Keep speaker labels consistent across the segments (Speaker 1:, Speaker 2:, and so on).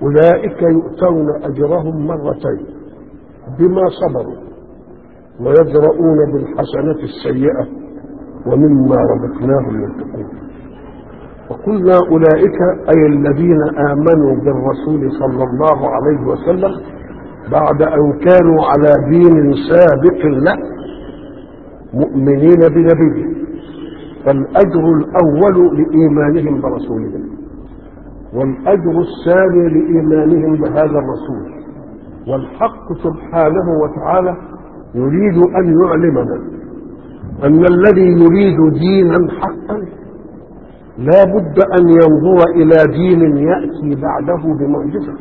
Speaker 1: أولئك يؤتون أجرهم مرتين بما صبروا ويدرؤون بالحسنة السيئة ومما رزقناهم ينفقون وقلنا أولئك أي الذين آمنوا بالرسول صلى الله عليه وسلم بعد أن كانوا على دين سابق له مؤمنين بنبيه فالأجر الأول لإيمانهم برسولهم والأجر الثاني لإيمانهم بهذا الرسول والحق سبحانه وتعالى يريد أن يعلمنا أن الذي يريد دينا حقا لا بد أن ينظر إلى دين يأتي بعده بمعجزة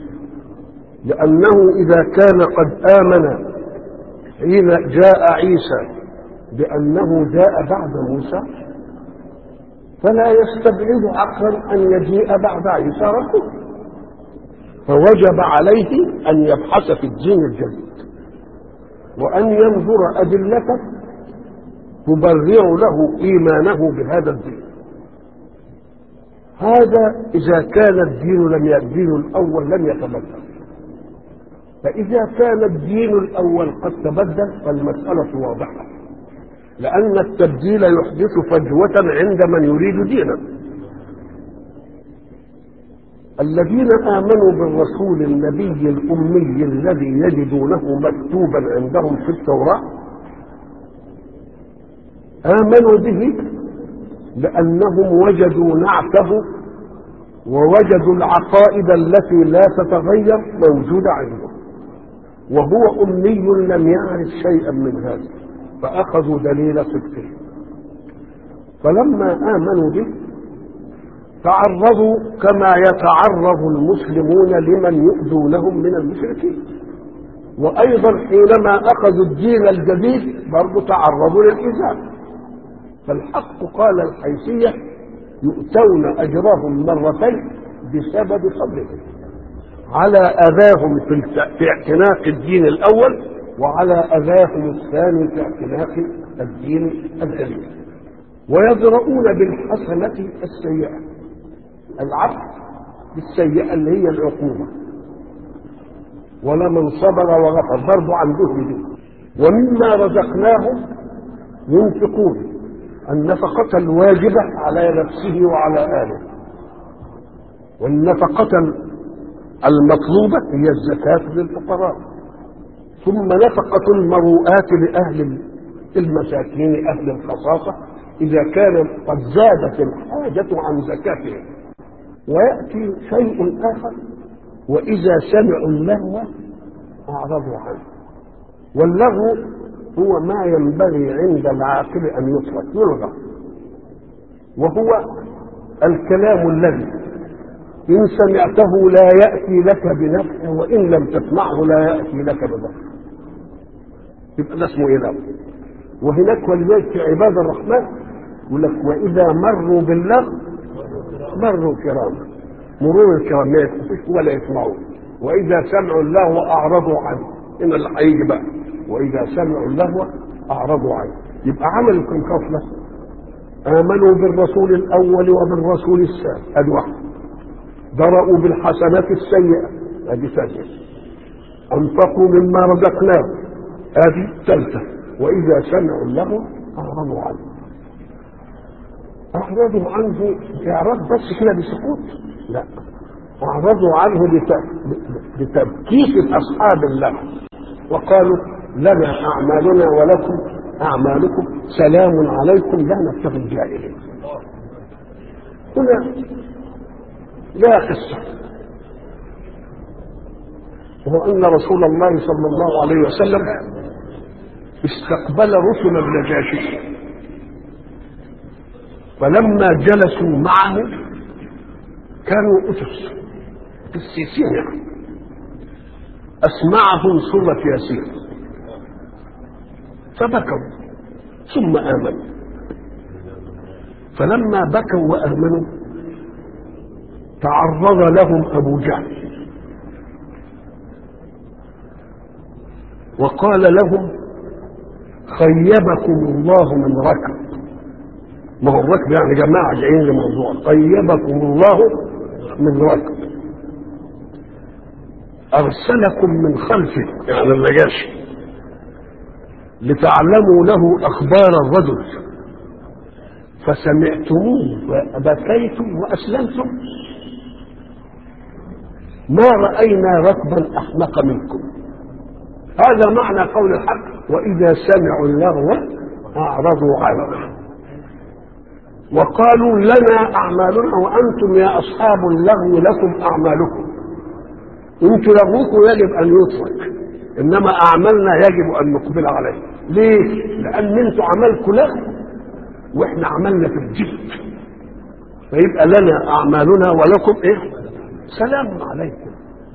Speaker 1: لأنه إذا كان قد آمن حين جاء عيسى بأنه جاء بعد موسى فلا يستبعد عقلا أن يجيء بعد عيسى رسول فوجب عليه أن يبحث في الدين الجديد وأن ينظر أدلة تبرر له إيمانه بهذا الدين هذا إذا كان الدين لم الدين الأول لم يتبدل فإذا كان الدين الأول قد تبدل فالمسألة واضحة لأن التبديل يحدث فجوة عند من يريد دينا الذين آمنوا بالرسول النبي الأمي الذي يجدونه مكتوبا عندهم في التوراة آمنوا به لأنهم وجدوا نعته ووجدوا العقائد التي لا تتغير موجودة عندهم وهو أمي لم يعرف شيئا من هذا فأخذوا دليل صدقه فلما آمنوا به تعرضوا كما يتعرض المسلمون لمن يؤذونهم من المشركين وأيضا حينما أخذوا الدين الجديد برضو تعرضوا للإيذاء فالحق قال الحيثية يؤتون أجرهم مرتين بسبب صبرهم على أذاهم في, في اعتناق الدين الأول وعلى أذاهم الثاني في اعتناق الدين الجديد ويدرؤون بالحسنة السيئة العبد بالسيئة اللي هي العقوبة ولمن صبر وغفر برضو عندهم دي ومما رزقناهم ينفقون النفقة الواجبة على نفسه وعلى آله والنفقة المطلوبة هي الزكاة للفقراء ثم نفقة المروءات لأهل المساكين أهل الخصاصة إذا كان قد زادت الحاجة عن زكاتهم ويأتي شيء آخر وإذا سمعوا اللهو أعرضوا عنه واللغو هو ما ينبغي عند العاقل أن يترك يلغى وهو الكلام الذي إن سمعته لا يأتي لك بنفع وإن لم تسمعه لا يأتي لك بضر يبقى ده اسمه إيه وهناك ولذلك في عباد الرحمن يقول لك وإذا مروا باللغو مروا كراما مرور الكرام ما يسمعوش ولا يسمعون وإذا سمعوا اللهو أعرضوا عنه إن اللي هيجي بقى وإذا سمعوا اللهو أعرضوا عنه يبقى عملوا كم خصلة آمنوا بالرسول الأول وبالرسول الثاني أدي واحد درأوا بالحسنات السيئة أدي ثانية أنفقوا مما رزقناهم أدي ثالثة وإذا سمعوا اللهو أعرضوا عنه أعرضوا عنه إعراض بس كده بسكوت لا أعرضوا عنه بتبكيت أصحاب الله وقالوا لنا أعمالنا ولكم أعمالكم سلام عليكم لا نتبع الجاهلين هنا لا قصة وهو أن رسول الله صلى الله عليه وسلم استقبل رسل النجاشي فلما جلسوا معه كانوا أسس قسيسين يعني أسمعهم سورة ياسين فبكوا ثم آمنوا فلما بكوا وآمنوا تعرض لهم أبو جهل وقال لهم خيبكم الله من ركب ما هو الركب يعني جماعة جايين لموضوع خيبكم الله من ركب ارسلكم من خلفه يعني النجاشي لتعلموا له اخبار الرجل فسمعتموه فبكيتم واسلمتم ما راينا ركبا احمق منكم هذا معنى قول الحق واذا سمعوا اللغو اعرضوا عنه وقالوا لنا اعمالنا وانتم يا اصحاب اللغو لكم اعمالكم انتم لغوكم يجب ان يترك انما اعمالنا يجب ان نقبل عليه ليه لان انتم عملكم لغو واحنا عملنا في الجد فيبقى لنا اعمالنا ولكم ايه سلام عليكم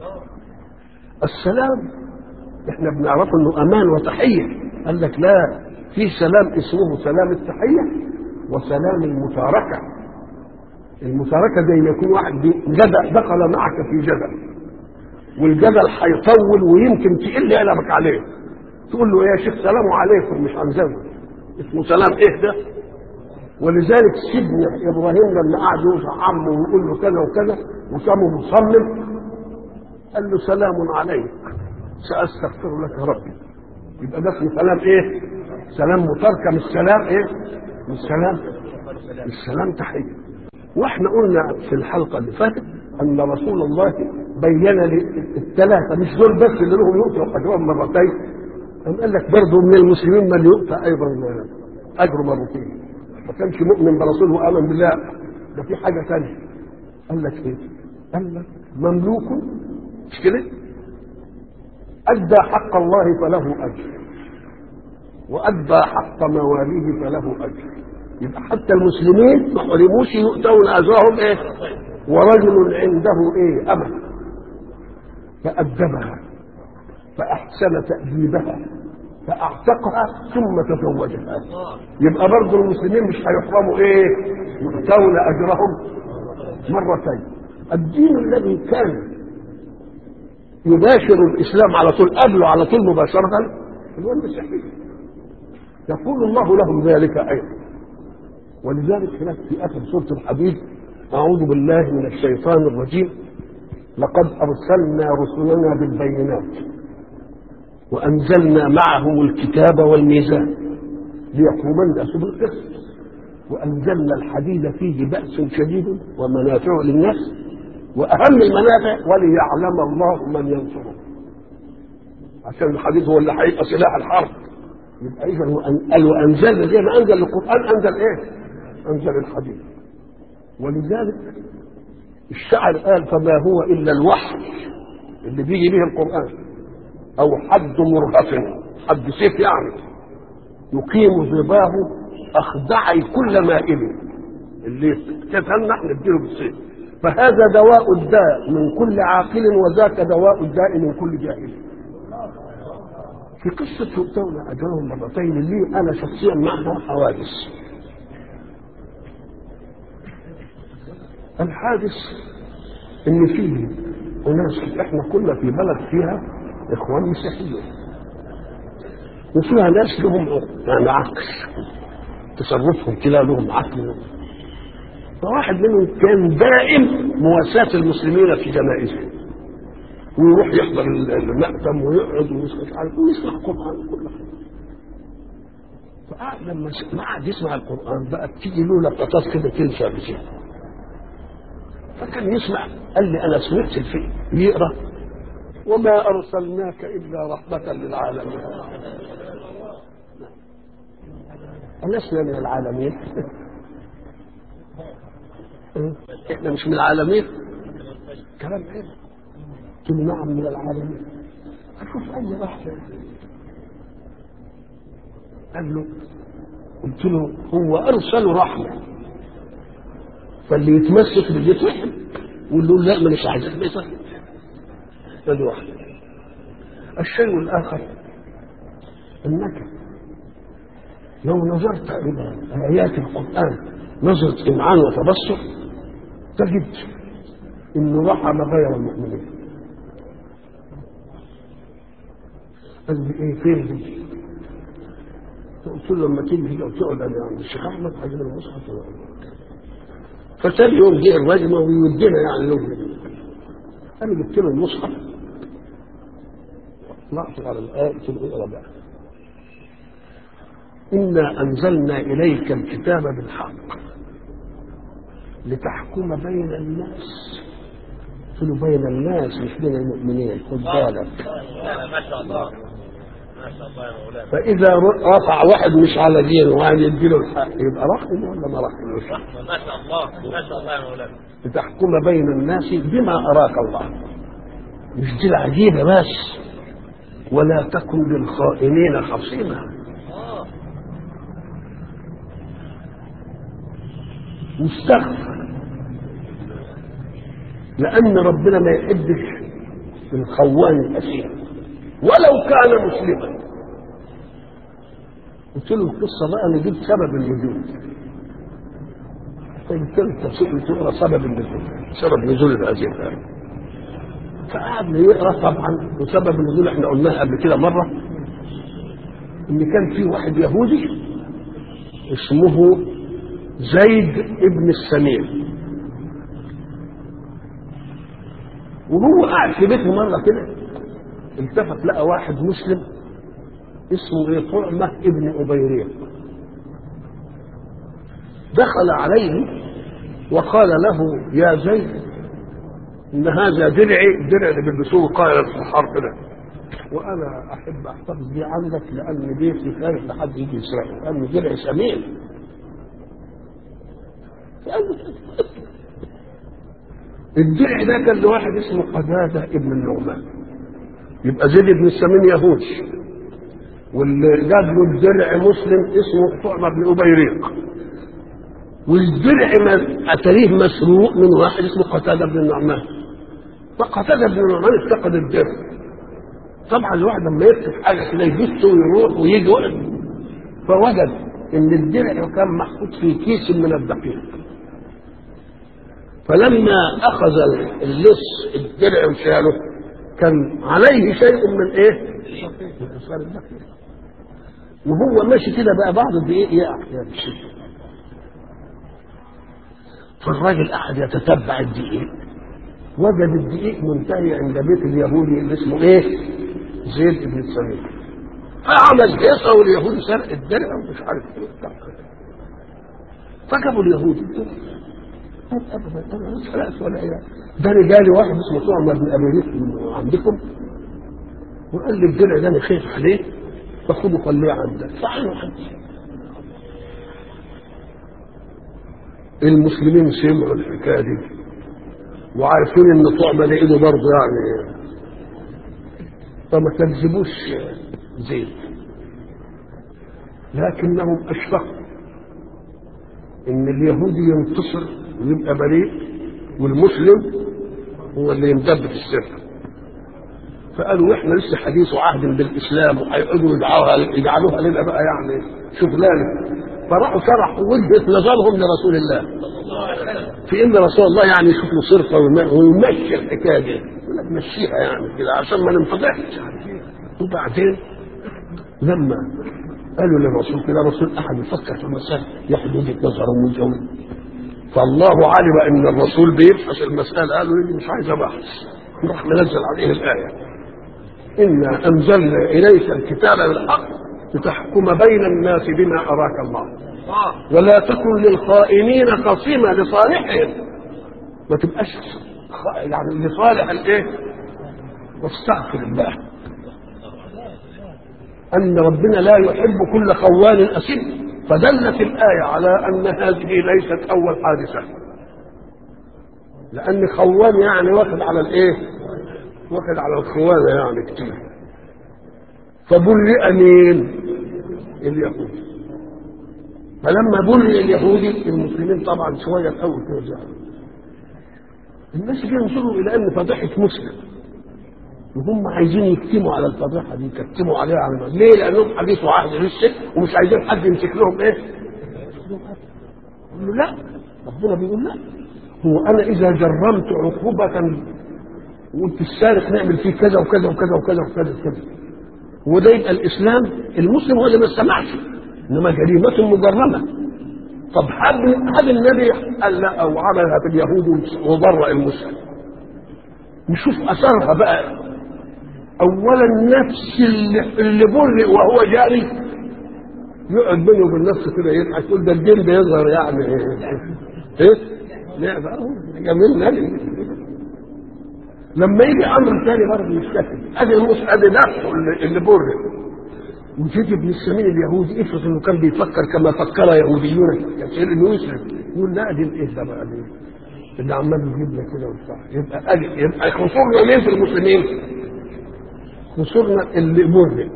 Speaker 1: السلام احنا بنعرفه انه امان وتحيه قال لك لا في سلام اسمه سلام التحيه وسلام المشاركه المشاركه زي ما يكون واحد جدل دخل معك في جدل والجدل هيطول ويمكن تقل قلبك عليه تقول له يا شيخ سلام عليكم مش هنزله اسمه سلام ايه ده ولذلك سيدنا ابراهيم لما قعد يوصى عمه ويقول له كذا وكذا وسامه مصمم قال له سلام عليك ساستغفر لك ربي يبقى ده اسمه سلام ايه؟ سلام متركه مش سلام ايه؟ مش سلام مش سلام تحيه واحنا قلنا في الحلقه اللي فاتت ان رسول الله بين لي الثلاثه مش دول بس اللي لهم يؤتوا اجرهم مرتين قال لك برضه من المسلمين من يؤتى ايضا اجره مرتين ما كانش مؤمن برسوله وامن بالله ده في حاجه ثانيه قال لك ايه؟ قال لك مملوك مش كده؟ ادى حق الله فله اجر وادى حق مواليه فله اجر يبقى حتى المسلمين ما حرموش يؤتون اجرهم ايه؟ ورجل عنده ايه؟ امل فادبها فاحسن تاديبها فاعتقها ثم تزوجها يبقى برضه المسلمين مش هيحرموا ايه يؤتون اجرهم مرتين الدين الذي كان يباشر الاسلام على طول قبله على طول مباشره هو المسيحيه يقول الله لهم ذلك ايضا ولذلك هناك في اخر سوره الحديد اعوذ بالله من الشيطان الرجيم لقد ارسلنا رسلنا بالبينات وأنزلنا معهم الكتاب والميزان ليقوم الناس بالقسط وأنزلنا الحديد فيه بأس شديد ومنافع للناس وأهم المنافع وليعلم الله من ينصره عشان الحديد هو اللي هيبقى سلاح الحرب يبقى إذا قال وأنزلنا زي ما أنزل القرآن أنزل إيه؟ أنزل الحديد ولذلك الشاعر قال فما هو إلا الوحي اللي بيجي به القرآن او حد مرهف حد سيف يعني يقيم ظباه اخدعي كل مائل اللي تتهنح نديله بالسيف فهذا دواء الداء من كل عاقل وذاك دواء الداء من كل جاهل في قصة يؤتون أجرهم مرتين لي أنا شخصيا معها حوادث الحادث إن فيه أناس إحنا كنا في بلد فيها إخوان مسيحيين وفيها ناس لهم يعني عقل تصرفهم كده لهم عقل فواحد منهم كان دائم مواساة المسلمين في جنائزهم ويروح يحضر المأتم ويقعد ويسمع ويسمع القرآن كل حاجة فقعد لما ما قعد يسمع القرآن بقى تيجي له لقطات كده تنسى بشيء فكان يسمع قال لي أنا سمعت الفيلم يقرأ وما أرسلناك إلا رحمة للعالمين ألسنا من العالمين إحنا مش من العالمين كلام حلو قلت نعم من العالمين أشوف أي واحد قال له قلت له هو أرسل رحمة فاللي يتمسك باللي يترحم ويقول له لا مانيش عايز اتمسك هذه واحدة الشيء الآخر أنك لو نظرت إلى آيات القرآن نظرة إمعان وتبصر تجد إنه رحم غير المؤمنين قال لي إيه فين دي؟ قلت له لما تيجي لو تقعد أنا عند الشيخ أحمد هجيب المصحف فتاني يوم جه الراجل ويودينا يعني يوم انا جبت له المصحف نقف على الآية في الأولى بقى إنا أنزلنا إليك الكتاب بالحق لتحكم بين الناس قلت بين الناس مش بين المؤمنين خد بالك
Speaker 2: ما شاء الله ما شاء الله يا مولانا
Speaker 1: فإذا رفع واحد مش على دينه وقال يديله الحق يبقى رحم ولا ما رحموش
Speaker 2: ما شاء الله ما شاء الله يا مولانا
Speaker 1: لتحكم بين الناس بما أراك الله مش دي العجيبة بس ولا تكن للخائنين خصيما
Speaker 2: اه
Speaker 1: واستغفر لأن ربنا ما يحبش الخوان الأثيم ولو كان مسلما قلت له القصة بقى أنا جبت سبب النزول قلت له تفسير تقرا سبب النزول سبب نزول هذه الآية فقعد يقرا طبعا وسبب النزول احنا قلناها قبل كده مرة إن كان في واحد يهودي اسمه زيد ابن السمين وهو قاعد في بيته مره كده التفت لقى واحد مسلم اسمه ايه طعمه ابن ابيريق دخل عليه وقال له يا زيد ان هذا درعي الدرع اللي بيلبسوه قائد في الحرب ده وانا احب احتفظ بيه عندك لان بيتي خايف لحد يجي يسرقه لان درعي سمين فقال له الدرع ده كان لواحد اسمه قتادة ابن النعمان يبقى زيد بن السمين يهودي واللي جاب له الدرع مسلم اسمه طعمة بن أبيريق والدرع ما- أتاريه مسروق من واحد اسمه قتادة بن النعمان فقتادة بن النعمان افتقد الدرع طبعا الواحد لما يكتب حاجة كده يبص ويروح ويجي وقت فوجد ان الدرع كان محطوط في كيس من الدقيق فلما اخذ اللص الدرع وشاله كان عليه شيء من ايه؟ من اثار الدقيق وهو ماشي كده بقى بعض الدقيق يقع كده بالشدة فالراجل قعد يتتبع الدقيق وجد الدقيق منتهي عند بيت اليهودي اللي اسمه ايه؟ زيد بن السمين فعمل هيصه واليهودي سرق الدرع ومش عارف ايه وبتاع. فجابوا اليهودي قال ابدا انا ما سرقت ولا ايه ده انا جالي واحد اسمه طعمه بن ابي من عندكم وقال لي الدرع ده انا خايف عليه فخده خليه عندك فعلوا عندي المسلمين سمعوا الحكايه دي وعارفين ان طعمه ده ايده برضه يعني فما تكذبوش زيد لكنهم اشفقوا ان اليهودي ينتصر ويبقى بريء والمسلم هو اللي يندب في السر فقالوا احنا لسه حديث عهد بالاسلام وهيقعدوا يدعوها يجعلوها لنا بقى يعني شغلانه فراحوا شرحوا وجهه نظرهم لرسول الله في ان رسول الله يعني يشوف له صرفه ويم- ويمشي الحكايه دي يقول لك مشيها يعني كده عشان ما ننفضحش وبعدين لما قالوا للرسول كده الرسول احد يفكر في المسألة ياخد وجهه نظره ويجاوب فالله علم ان الرسول بيبحث المسألة قالوا لي مش عايز ابحث راح منزل عليه الآية إنا أنزلنا إليك الكتاب بالحق لتحكم بين الناس بما أراك الله ولا تكن للخائنين خصيما لصالحهم ما تبقاش خ- يعني لصالح الايه واستغفر الله ان ربنا لا يحب كل خوان اثيم فدلت الايه على ان هذه ليست اول حادثه لان خوان يعني واخد على الايه واخد على الخوانه يعني كتير فبرئ مين اليهود فلما برئ اليهودي المسلمين طبعا شويه الاول كده زعلوا الناس كده ينظروا الى ان فضيحه مسلم وهم عايزين يكتموا على الفضيحه دي يكتموا عليها على الناس. ليه؟ لانهم حديثوا عهد لسه ومش عايزين حد يمسك لهم ايه؟ يقول له لا ربنا بيقول لا هو انا اذا جرمت عقوبه وقلت السارق نعمل فيه كذا وكذا وكذا وكذا وكذا وكذا وده يبقى الاسلام المسلم هو اللي ما استمعش انما جريمه مجرمه طب هب هب النبي قال لا او عملها باليهود وبرأ المسلم نشوف اثرها بقى اولا نفس اللي, اللي برئ وهو جاري يقعد بينه وبين نفسه كده يضحك يقول ده الجن ده يظهر يعني ايه ايه لعبه اهو جميل نادي لما يجي امر ثاني برضه يشتكي ادي المس ادي نفسه اللي, اللي برئ وجيت ابن السمين اليهودي افرض انه كان بيفكر كما فكر يهوديون كثير انه يسلم يقول لا دي الايه ده بقى دي اللي عمال يجيب لك كده وبتاع يبقى أجل يبقى خسرنا ليه في المسلمين؟ خسرنا اللي برئ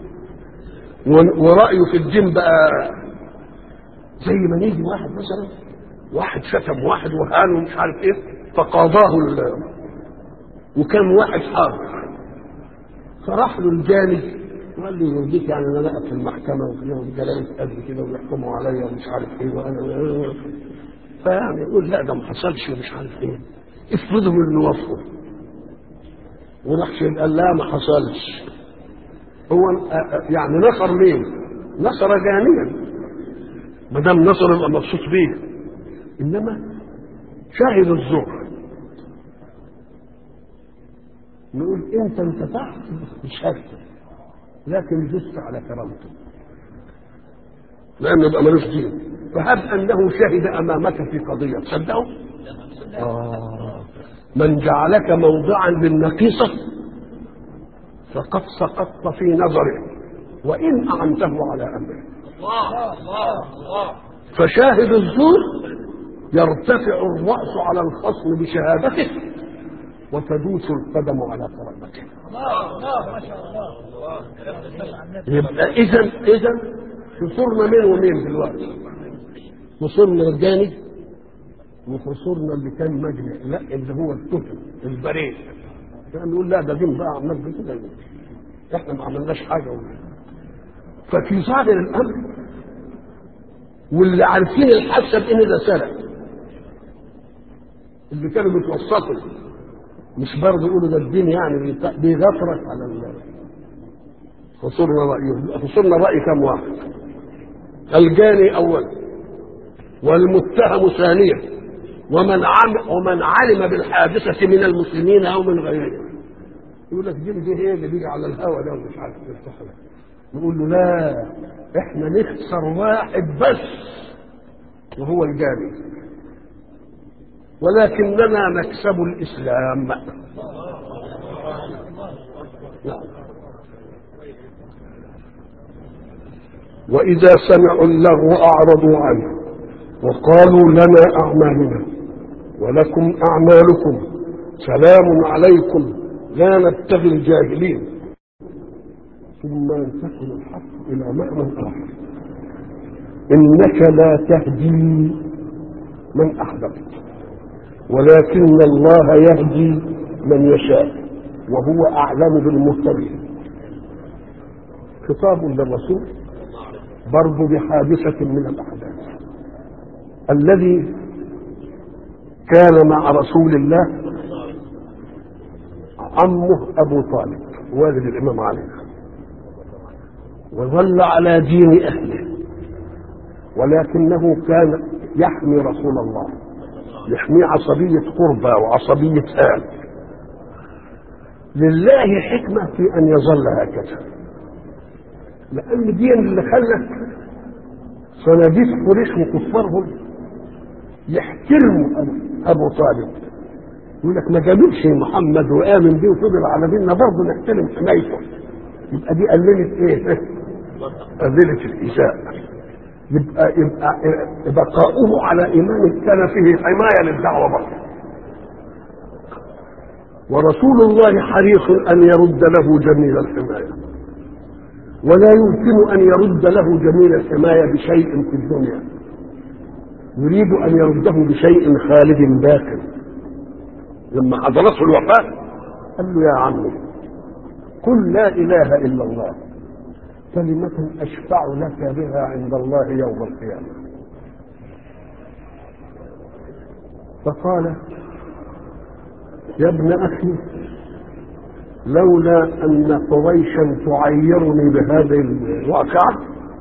Speaker 1: ورأيه في الدين بقى زي ما يجي واحد مثلا واحد شتم واحد وهان ومش عارف ايه فقاضاه ال... وكان واحد حاضر فراح له الجاني وقال له يرضيك يعني ان انا اقف في المحكمه وفيهم جلالة قد كده ويحكموا عليا ومش عارف ايه وانا فيعني يقول لا ده ما حصلش ومش عارف ايه افرضوا انه وافقوا وراح قال لا ما حصلش هو يعني نصر مين؟ نصر جانيا ما دام نصر يبقى مبسوط بيه انما شاهد الزور نقول انت انتفعت بشهادته لكن جزت على كرامته لانه يبقى ملوش دين فهب انه شهد امامك في قضيه تصدقوا؟ آه من جعلك موضعا للنقيصه فقد سقطت في نظره وان اعنته على امره
Speaker 2: الله الله الله
Speaker 1: فشاهد الزور يرتفع الراس على الخصم بشهادته وتدوس القدم على كرامته
Speaker 2: الله الله ما شاء الله الله
Speaker 1: يبقى اذا اذا خسرنا مين ومين دلوقتي خسرنا الجاني وخسرنا اللي كان مجني لا اللي هو الطفل البريء يعني يقول لا ده دين بقى عمال كده احنا ما عملناش حاجه ولا. ففي ظاهر الامر واللي عارفين الحادثه بان ده سرق اللي كانوا بيتوسطوا مش برضه يقولوا ده الدين يعني بيت- بيغفرك على ال خسرنا رأيه خسرنا رأي كم واحد الجاني أولا والمتهم ثانيا ومن عم ومن علم بالحادثة من المسلمين أو من غيرهم يقول لك دي دي ايه اللي بيجي على الهوا ده ومش عارف يفتح لك نقول له لا احنا نخسر واحد بس وهو الجاني ولكننا نكسب الإسلام نعم. وإذا سمعوا اللغو أعرضوا عنه وقالوا لنا أعمالنا ولكم أعمالكم سلام عليكم لا نبتغي الجاهلين ثم ينتقل الحق إلى معنى آخر إنك لا تهدي من أحببت ولكن الله يهدي من يشاء وهو أعلم بالمهتدين خطاب للرسول برضو بحادثة من الأحداث الذي كان مع رسول الله عمه أبو طالب والد الإمام علي وظل على دين أهله ولكنه كان يحمي رسول الله يحمي عصبية قربى وعصبية آل لله حكمة في أن يظل هكذا لأن دي اللي خلت صناديق قريش وكفارهم يحترموا أبو- أبو طالب يقول لك ما جابلش محمد وآمن بيه وفضل على ديننا برضه نحترم حمايته يبقى دي قللت إيه؟ قللت الإساءة يبقى يبقى بقاؤه على إيمان كان فيه حماية للدعوة برضه ورسول الله حريص أن يرد له جميل الحماية ولا يمكن أن يرد له جميل الحماية بشيء في الدنيا يريد أن يرده بشيء خالد باق لما حضرته الوفاة قال له يا عمي قل لا إله إلا الله كلمة أشفع لك بها عند الله يوم القيامة فقال يا ابن أخي لولا أن قريشا تعيرني بهذه الواقعة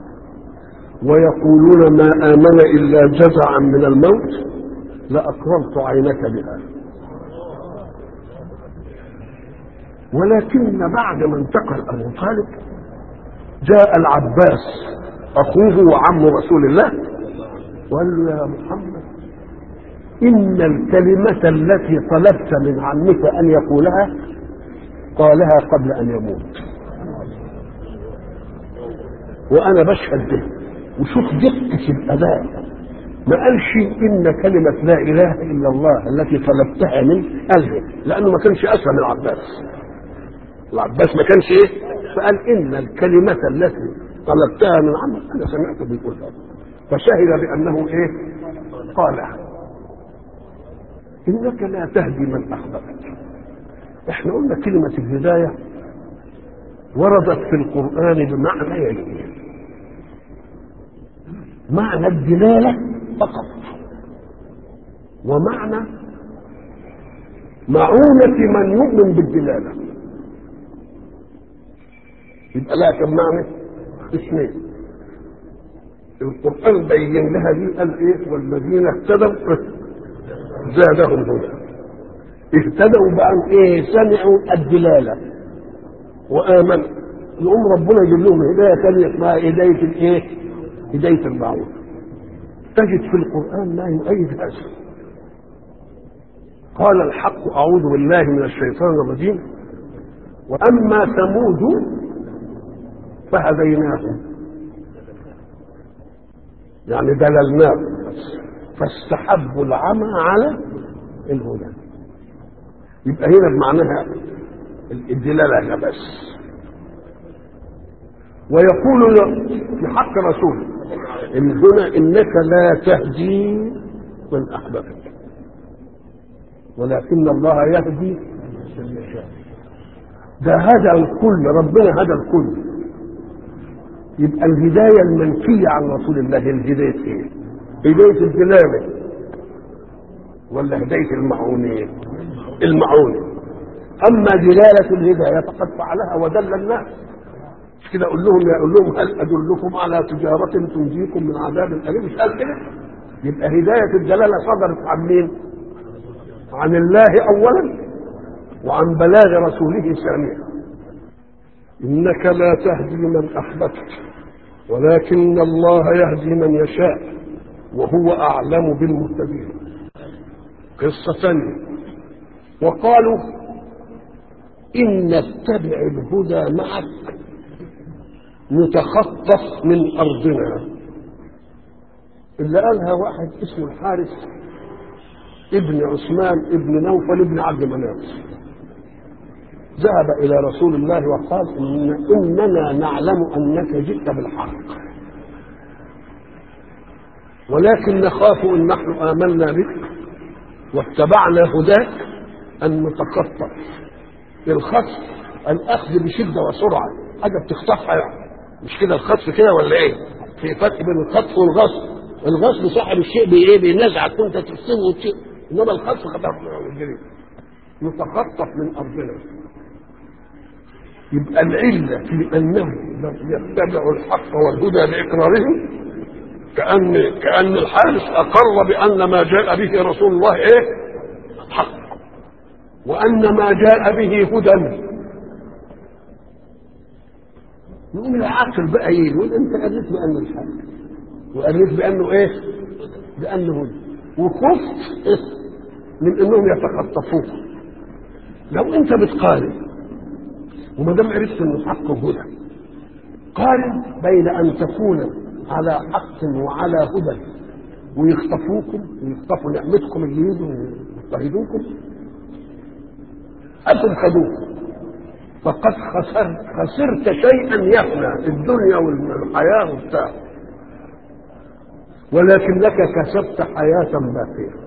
Speaker 1: ويقولون ما آمن إلا جزعا من الموت لأقررت عينك بها ولكن بعد ما انتقل ابو طالب جاء العباس اخوه وعم رسول الله وقال له يا محمد ان الكلمه التي طلبت من عمك ان يقولها قالها قبل ان يموت وانا بشهد به وشوف دقه الاداء ما قالش ان كلمه لا اله الا الله التي طلبتها منه قالها لانه ما كانش اسلم العباس العباس ما كانش ايه فقال ان الكلمه التي طلبتها من عمك انا سمعته بيقولها فشهد بانه ايه قالها انك لا تهدي من احببت احنا قلنا كلمه الهدايه وردت في القران بمعنيين معنى الدلاله فقط ومعنى معونة من يؤمن بالدلالة يبقى لها كم معنى؟ اثنين القرآن بين لها دي قال ايه والذين اهتدوا زادهم هدى اهتدوا بأن ايه سمعوا الدلالة وآمنوا يقوم ربنا يجيب لهم هداية ثانية اسمها هداية الايه؟ هداية المعروف تجد في القرآن ما يؤيد هذا قال الحق أعوذ بالله من الشيطان الرجيم وأما ثمود فهديناهم يعني دللناهم فاستحبوا العمى على الهدى يبقى هنا بمعناها الدلالة بس ويقول في حق رسوله إن هنا إنك لا تهدي من أحببت ولكن الله يهدي من يشاء ده هدى الكل ربنا هدى الكل يبقى الهداية المنفية عن رسول الله الهداية ايه؟ هداية الدلالة ولا هداية المعونية؟ المعونة أما دلالة الهداية فقد فعلها ودل الناس مش كده اقول لهم اقول لهم هل ادلكم على تجاره تنجيكم من عذاب اليم مش قال كده يبقى هدايه الدلاله صدرت عن مين عن الله اولا وعن بلاغ رسوله ثانيا انك لا تهدي من احببت ولكن الله يهدي من يشاء وهو اعلم بالمهتدين قصه ثانيه وقالوا ان نتبع الهدى معك نتخطف من ارضنا اللي قالها واحد اسمه الحارث ابن عثمان ابن نوفل ابن عبد مناف ذهب الى رسول الله وقال إن اننا نعلم انك جئت بالحق ولكن نخاف ان نحن امنا بك واتبعنا هداك ان نتخطف الخطف الاخذ بشده وسرعه حاجه بتخطفها يعني مش كده الخطف كده ولا ايه؟ في فرق بين الخطف والغصب الغصب صاحب الشيء بايه؟ بينزعك وانت تكسبه وتشيء انما الخطف خطف الجريء نتخطف من ارضنا يبقى العله في انهم لم يتبعوا الحق والهدى باقرارهم كان كان الحارس اقر بان ما جاء به رسول الله ايه؟ حق وان ما جاء به هدى يقوم العاقل بقى ايه يقول انت قريت بانه الحق وقريت بانه ايه بانه هدى وخفت إيه؟ من انهم يتخطفوك لو انت بتقارن وما دام عرفت انه حق وهدى قارن بين ان تكون على حق وعلى هدى ويخطفوكم ويخطفوا نعمتكم اللي يجوا يضطهدوكم أنتم خدوكم فقد خسرت خسرت شيئا يفنى الدنيا والحياه وبتاع ولكنك كسبت حياه باقيه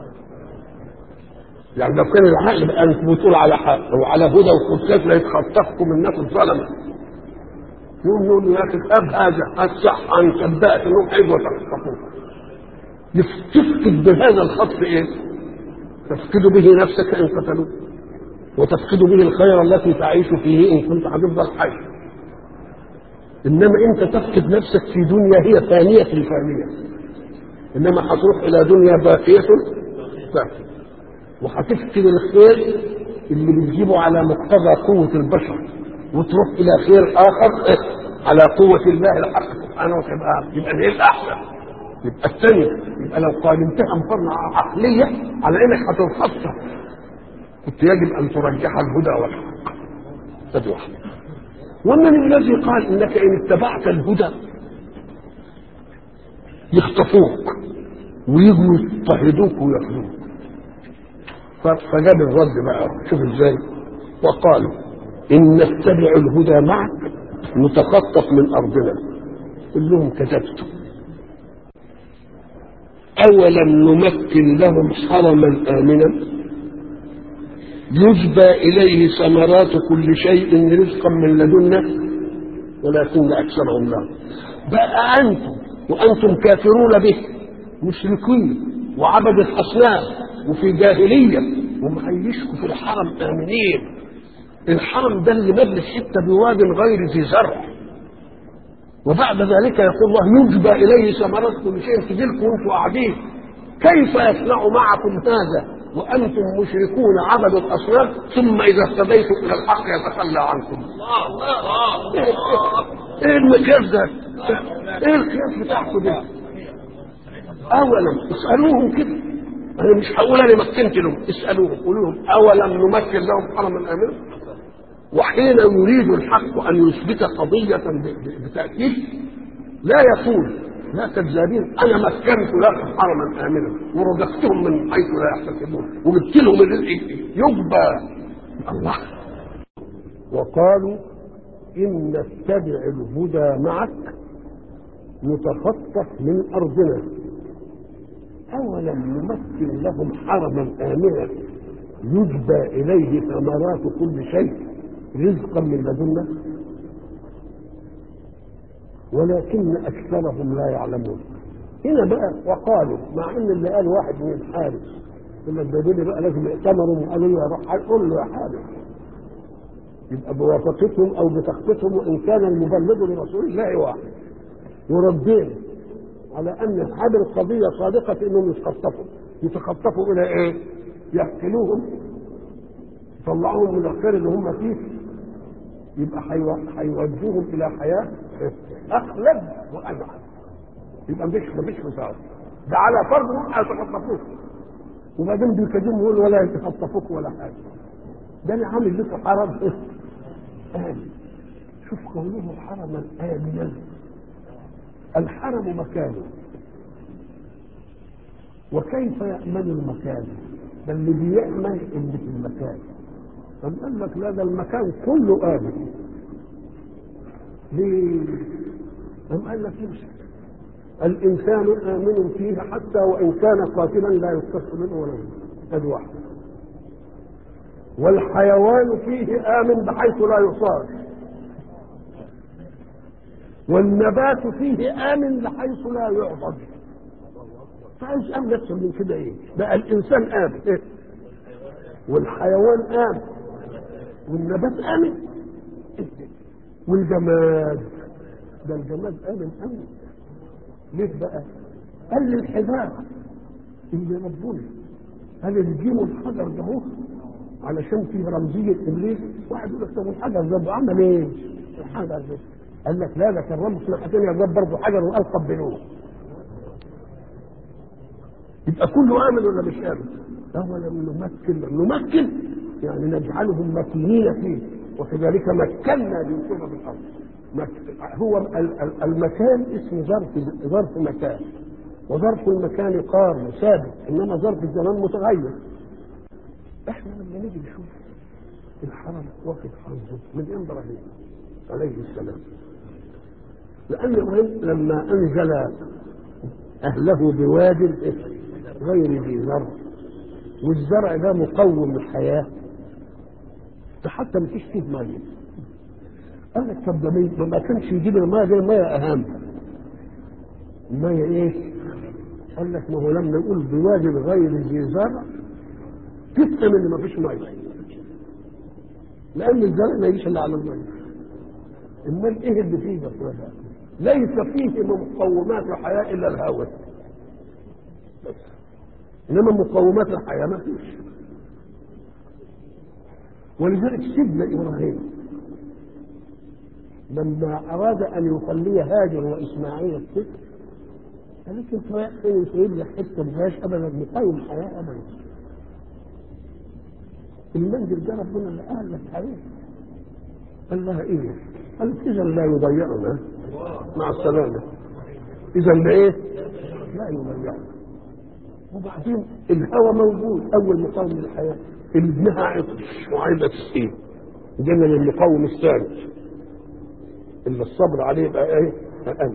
Speaker 1: يعني لو كان العقل بقى انت بتقول على حق وعلى هدى وكتاب لا يتخطفكم الناس الظلمه يقوم يقول له يا اخي اب هذا الصح ان صدقت انهم هيجوا يتخطفوك تفقد بهذا الخطف ايه؟ تفقد به نفسك ان قتلوك وتفقد به الخير التي تعيش فيه ان كنت هتفضل حي انما انت تفقد نفسك في دنيا هي ثانيه الفانيه انما هتروح الى دنيا باقيه باقيه وهتفقد الخير اللي بتجيبه على مقتضى قوة البشر وتروح إلى خير آخر إيه؟ على قوة الله الحق سبحانه وتعالى يبقى ده الأحسن يبقى الثانية يبقى لو قارنتها مقارنة عقلية على إنك هتنخصها كنت يجب أن ترجح الهدى والحق هذه واحدة ومن الذي قال إنك إن اتبعت الهدى يخطفوك ويجوا يضطهدوك وياخذوك فجاب الرد بقى شوف ازاي وقالوا ان نتبع الهدى معك نتخطف من ارضنا قل لهم كذبتم اولم نمكن لهم حرما امنا يجبى اليه ثمرات كل شيء رزقا من لدنا ولكن اكثرهم لا بقى انتم وانتم كافرون به مشركين وعبدة اصنام وفي جاهليه ومعيشكم في الحرم امنين الحرم ده اللي مبني في حته بواد غير ذي زرع وبعد ذلك يقول الله يجبى اليه ثمرات كل شيء تجيلكم وانتم قاعدين كيف يصنع معكم هذا وانتم مشركون عبدوا الاصنام ثم اذا اهتديتم الى الحق يتخلى عنكم ايه المقياس ده ايه القياس بتاعكم ده اولم اسالوهم كده انا مش هقول انا مكنت لهم اسالوهم قولوا لهم اولم نمكن لهم حرما امنا وحين يريد الحق ان يثبت قضيه بتاكيد لا يقول لا كذابين انا مكنت لكم حرما امنا ورزقتهم من حيث لا يحتسبون وجبت لهم الرزق يجبى الله وقالوا ان نتبع الهدى معك نتخطف من ارضنا اولم نمكن لهم حرما امنا يجبى اليه ثمرات كل شيء رزقا من لدنا ولكن اكثرهم لا يعلمون هنا بقى وقالوا مع ان اللي قال واحد من الحارس ثم الدليل بقى لازم يأتمروا وقالوا له يا روح قول له يا حارس يبقى بواسطتهم او بتخطيطهم وان كان المبلغ لرسول الله واحد وردين على ان هذه القضيه صادقه انهم يتخطفوا يتخطفوا الى ايه؟ يقتلوهم يطلعوهم من الخير اللي هم فيه يبقى هيوجهوهم الى حياه اخلد وانعم يبقى مفيش مفيش مساعده ده على فرض انهم هيتخطفوك وبعدين بيكلموا يقول ولا يتخطفوك ولا حاجه ده انا عامل لكم حرم آمن شوف قوله حرما آمنا الحرم مكان وكيف يأمن المكان ده اللي بيأمن اللي في المكان طب قال لك لا ده المكان كله آمن ليه؟ أم قال لك ليش؟ الإنسان آمن فيه حتى وإن كان قاتلا لا يقتص منه ولا منه هذه واحدة والحيوان فيه آمن بحيث لا يصاب والنبات فيه آمن بحيث لا يعضد فعايز أمن أكثر من كده إيه؟ بقى الإنسان آمن إيه؟ والحيوان آمن والنبات آمن والجماد ده الجماد آمن آمن ليه بقى؟ قال لي الحجارة اللي ربنا قال الجيم والحجر ده هو علشان فيه رمزية إبليس واحد يقول لك طب الحجر ده عمل إيه؟ الحجر ده قال لك لا ده كان رمز ناحيتين يا برضه حجر وقال قبلوه يبقى كله آمن ولا مش آمن؟ أولم نمكن نمكن يعني نجعلهم مكينين فيه وكذلك مكنا ليوسف في الأرض هو المكان اسم ظرف ظرف مكان وظرف المكان قار ثابت انما ظرف الزمان متغير احنا لما نيجي نشوف الحرم واخد حظه من ابراهيم عليه السلام لان ابراهيم لما انزل اهله بواد غير ذي زرع والزرع ده مقوم الحياه ده حتى ما فيش فيه ميه قال لك طب ده ما كانش يجيب الميه دي الميه اهم الميه ايه؟ قال لك ما هو لما نقول بواد غير ذي زرع تفهم ان ما فيش ميه لان الزرع ما يجيش الا على الميه امال ايه اللي فيه ده ليس فيه من مقومات الحياه الا الهواء بس انما مقومات الحياه ما فيش ولذلك سيدنا ابراهيم لما اراد ان يخلي هاجر واسماعيل الطفل قال لك انت رايح فين سايب لك حته ما فيهاش ابدا مقاوم حياه ابدا المنزل ده ربنا اللي قال لك عليه قال لها ايه؟ قالت اذا لا يضيعنا مع السلامه اذا لايه؟ لا يضيعنا وبعدين الهوى موجود اول مقاوم للحياه اللي ابنها عطش وعايزه تسقيه جينا للمقاوم الثاني اللي الصبر عليه يبقى ايه؟ اقل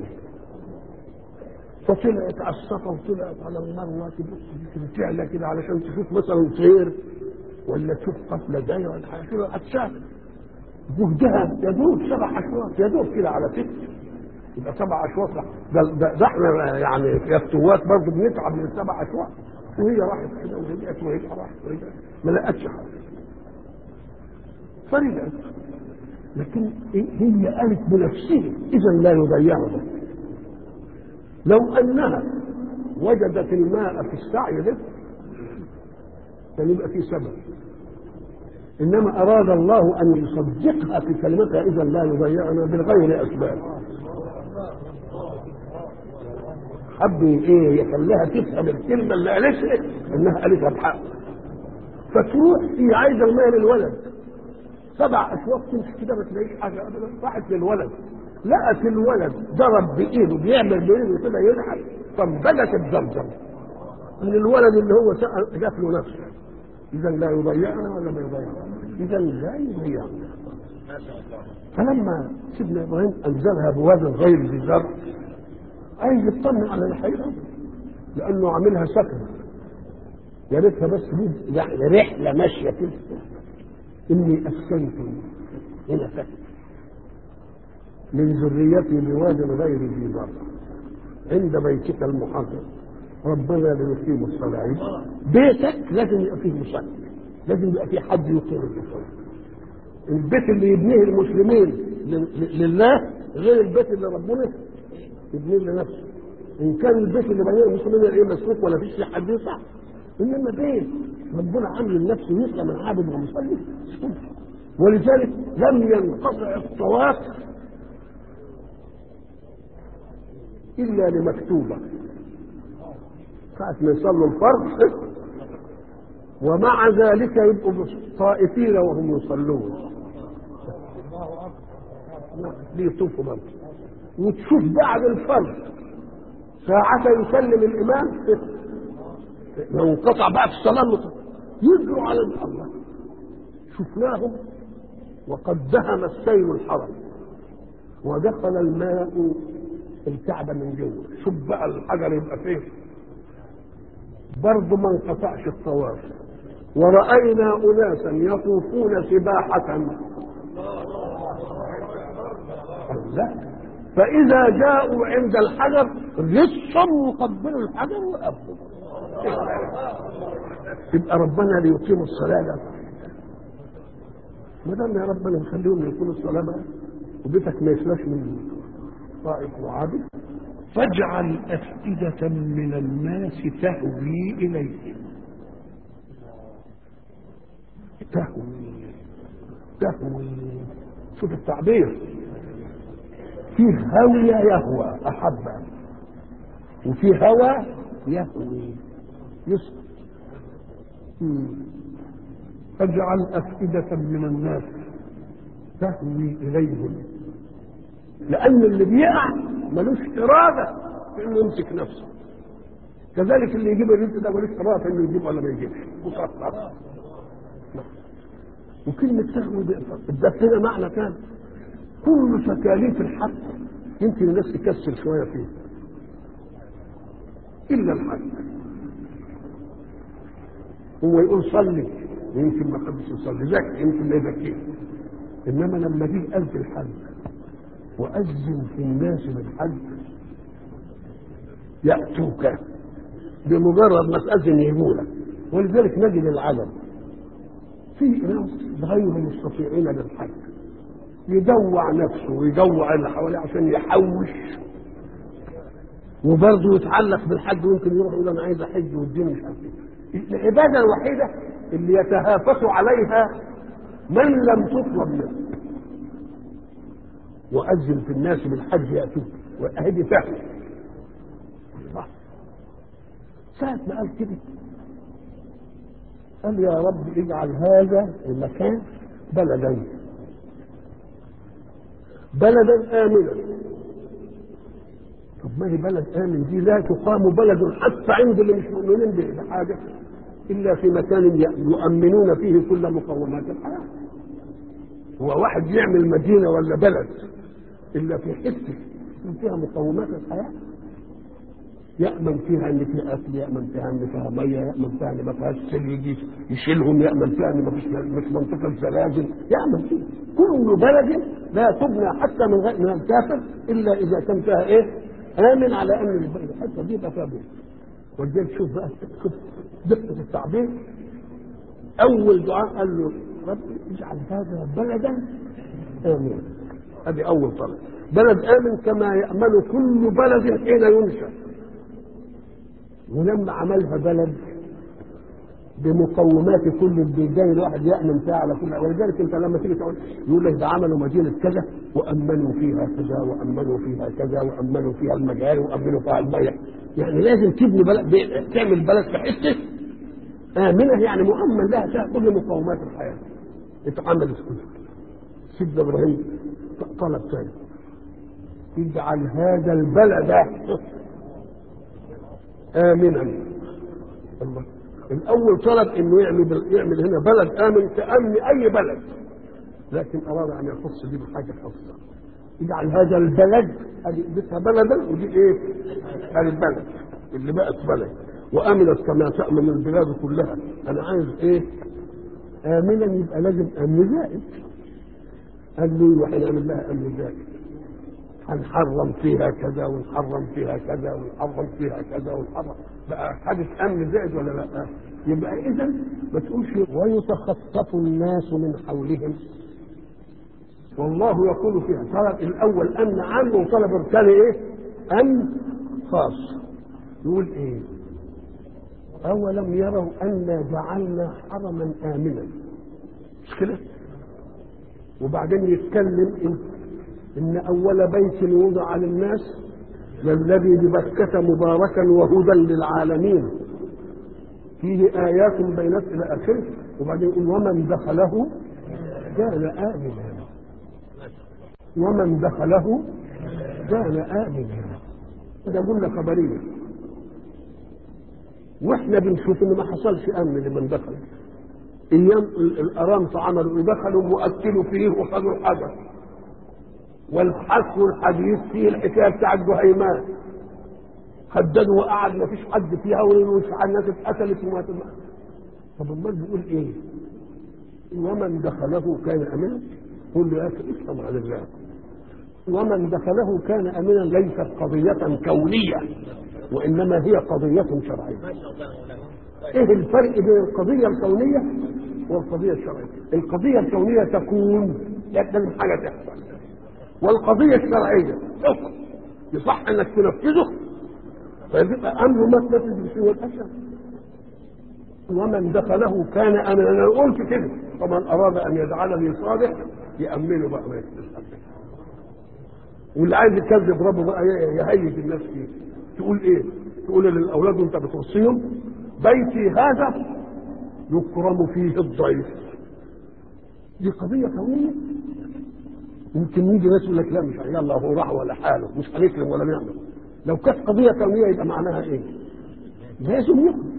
Speaker 1: فطلعت على الصفا وطلعت على المروه تبص كده تعلى كده علشان تشوف مثلا طير ولا تشوف قتلى جايه ولا حاجه كده هتشاهد جهدها يدوب سبع اشواط يدوب كده على ست يبقى سبع اشواط ده, ده, ده احنا يعني يفتوات برضه بنتعب من السبع اشواط وهي راحت كده ورجعت وهي راحت ورجعت ما لقتش حاجه فرجعت لكن هي قالت بنفسها اذا لا يضيعنا لو انها وجدت الماء في السعي ده كان يبقى في سبب انما اراد الله ان يصدقها في كلمتها اذا لا يضيعنا بغير اسباب حب ايه يخليها تفهم الكلمه اللي قالتها انها قالتها بحق فتروح هي عايزه المال للولد سبع اشواط تمشي كده ما تلاقيش حاجه ابدا راحت للولد لقت الولد ضرب بايده بيعمل بايده كده يضحك فانبلت الزمزم من الولد اللي هو جات له نفسه اذا لا يضيعنا ولا ما يضيعنا اذا لا يضيعنا فلما سيدنا ابراهيم انزلها بواد غير ذي زرع عايز يطمن على الحقيقه لانه عاملها سكن يا ريتها بس يعني رحله ماشيه كده اني اسكنت هنا سكن من ذريتي بواد غير ذي زرع عند بيتك المحرم ربنا ليقيموا الصلاة بيتك لازم يبقى فيه مصلي لازم يبقى فيه حد يقيم الصلاة البيت اللي يبنيه المسلمين لله غير البيت اللي ربنا يبنيه لنفسه ان كان البيت اللي بنيه المسلمين ايه مسروق ولا فيش حد يصح انما بيت ربنا عامل لنفسه يطلع من عابد ومصلي ولذلك لم ينقطع الطواف الا لمكتوبه ساعة ما يصلوا الفرض ومع ذلك يبقوا طائفين وهم يصلون بيطوفوا برضه وتشوف بعد الفرض ساعة يسلم الإمام لو انقطع بقى في الصلاة يجروا على الله شفناهم وقد دهم السيل الحرم ودخل الماء الكعبة من جوه شوف بقى الحجر يبقى فين برضه ما انقطعش الطواف ورأينا أناسا يطوفون سباحة لا فإذا جاءوا عند الحجر رصوا وقبلوا الحجر وقبلوا يبقى ربنا ليقيم الصلاة ما دام يا ربنا نخليهم يقيموا الصلاة بقى وبيتك ما يسلاش من طائف وعابد فاجعل أفئدة من الناس تهوي إليهم تهوي تهوي شوف التعبير فيه هوي يهوى أحب وفي هوى يهوي يسقط فاجعل أفئدة من الناس تهوي إليهم لأن اللي بيقع ملوش إرادة في إنه يمسك نفسه كذلك اللي يجيب الرزق ده ملوش إرادة في إنه يجيب ولا ما يجيبش مسخر وكلمة تهوي ده كده معنى كان كل تكاليف الحق يمكن الناس تكسر شوية فيه إلا الحج هو يقول صلي يمكن ما حدش يصلي زكي يمكن ما يزكيه انما لما جه قال في الحج واذن في الناس بالحج ياتوك بمجرد ما تاذن يجولك ولذلك نجد العلم في ناس غير مستطيعين للحج يدوع نفسه ويدوع اللي حواليه عشان يحوش وبرضه يتعلق بالحج ويمكن يروح يقول انا عايز احج والدين مش عارف ايه العباده الوحيده اللي يتهافت عليها من لم تطلب منه وأذن في الناس بالحج يأتوك وأهدي فهم صح ساعة ما قال كده قال يا رب اجعل هذا المكان بلدا بلدا آمنا طب ما هي بلد آمن دي لا تقام بلد حتى عند اللي مش مؤمنين بحاجة إلا في مكان يؤمنون فيه كل مقومات الحياة هو واحد يعمل مدينة ولا بلد إلا في حتة فيها مقومات الحياة يأمن فيها إن في أكل يأمن فيها إن فيها مية يأمن فيها إن ما فيهاش سيل يجي يشيلهم يأمن فيها إن ما فيش مش منطقة زلازل يأمن فيها كل بلد لا تبنى حتى من غير من الكافر إلا إذا كان فيها إيه؟ آمن على أن البلد حتى دي يبقى فيها بيت ولذلك شوف بقى شوف دقة التعبير أول دعاء قال له رب اجعل هذا بلدا آمنا هذه أول طلب بلد آمن كما يأمن كل بلد حين ينشأ ولما عملها بلد بمقومات كل البلدان الواحد يأمن فيها على كل ولذلك انت لما تيجي تقول يقول لك ده عملوا مدينة كذا وأمنوا فيها كذا وأمنوا فيها كذا وأمنوا فيها المجاري وأمنوا فيها المياه يعني لازم تبني بلد تعمل بلد في حتة آمنة يعني مؤمن لها فيها كل مقومات الحياة اتعملت كلها سيدنا إبراهيم طلب ثاني اجعل هذا البلد آمنا الله الأول طلب إنه يعمل يعمل هنا بلد آمن كأمن أي بلد لكن أراد أن يخص دي بحاجة خاصة يجعل هذا البلد ادي بيتها بلدا ودي ايه؟ ادي البلد اللي بقت بلد وامنت كما تامن البلاد كلها انا عايز ايه؟ امنا يبقى لازم امن زائد قال له وهنعمل لها امن زائد هنحرم فيها كذا ونحرم فيها كذا ونحرم فيها كذا ونحرم بقى حدث امن زائد ولا لا؟ يبقى اذا ما تقولش ويتخطف الناس من حولهم والله يقول فيها طلب الاول امن عام وطلب الثاني ايه؟ امن خاص يقول ايه؟ اولم يروا انا جعلنا حرما امنا مش كده؟ وبعدين يتكلم إن, ان اول بيت وضع للناس للذي ببكة مباركا وهدى للعالمين فيه آيات بينات إلى آخره وبعدين يقول ومن دخله كان آمنا ومن دخله كان آمنا ده قلنا خبرية واحنا بنشوف ان ما حصلش امن لمن دخل ايام الارامس عملوا دخلوا واكلوا فيه وخذوا الحجر والحث والحديث فيه الحكايه بتاع الجهيمان هددوا وقعد ما فيش حد فيها ومش الناس اتقتلت وما طب امال بيقول ايه؟ ومن دخله كان امنا قل له يا اخي افهم عن الله ومن دخله كان امنا ليست قضيه كونيه وانما هي قضيه شرعيه ايه الفرق بين القضيه الكونيه والقضيه الشرعيه القضيه الكونيه تكون لازم حاجه تحصل والقضيه الشرعيه حكم يصح انك تنفذه فيبقى امر ما تنفذ بسوى الاشياء ومن دخله كان امنا انا قلت كده فمن اراد ان يجعلني صالح يامنه بقى ما يستسلم واللي عايز يكذب ربه بقى يهيج الناس فيه تقول ايه؟ تقول للاولاد وانت بتوصيهم بيتي هذا يكرم فيه الضيف دي قضية كونية يمكن يجي ناس يقول لك لا مش يلا هو راح ولا حاله مش هنكرم ولا نعمل لو كانت قضية كونية يبقى معناها ايه؟ لازم يكرم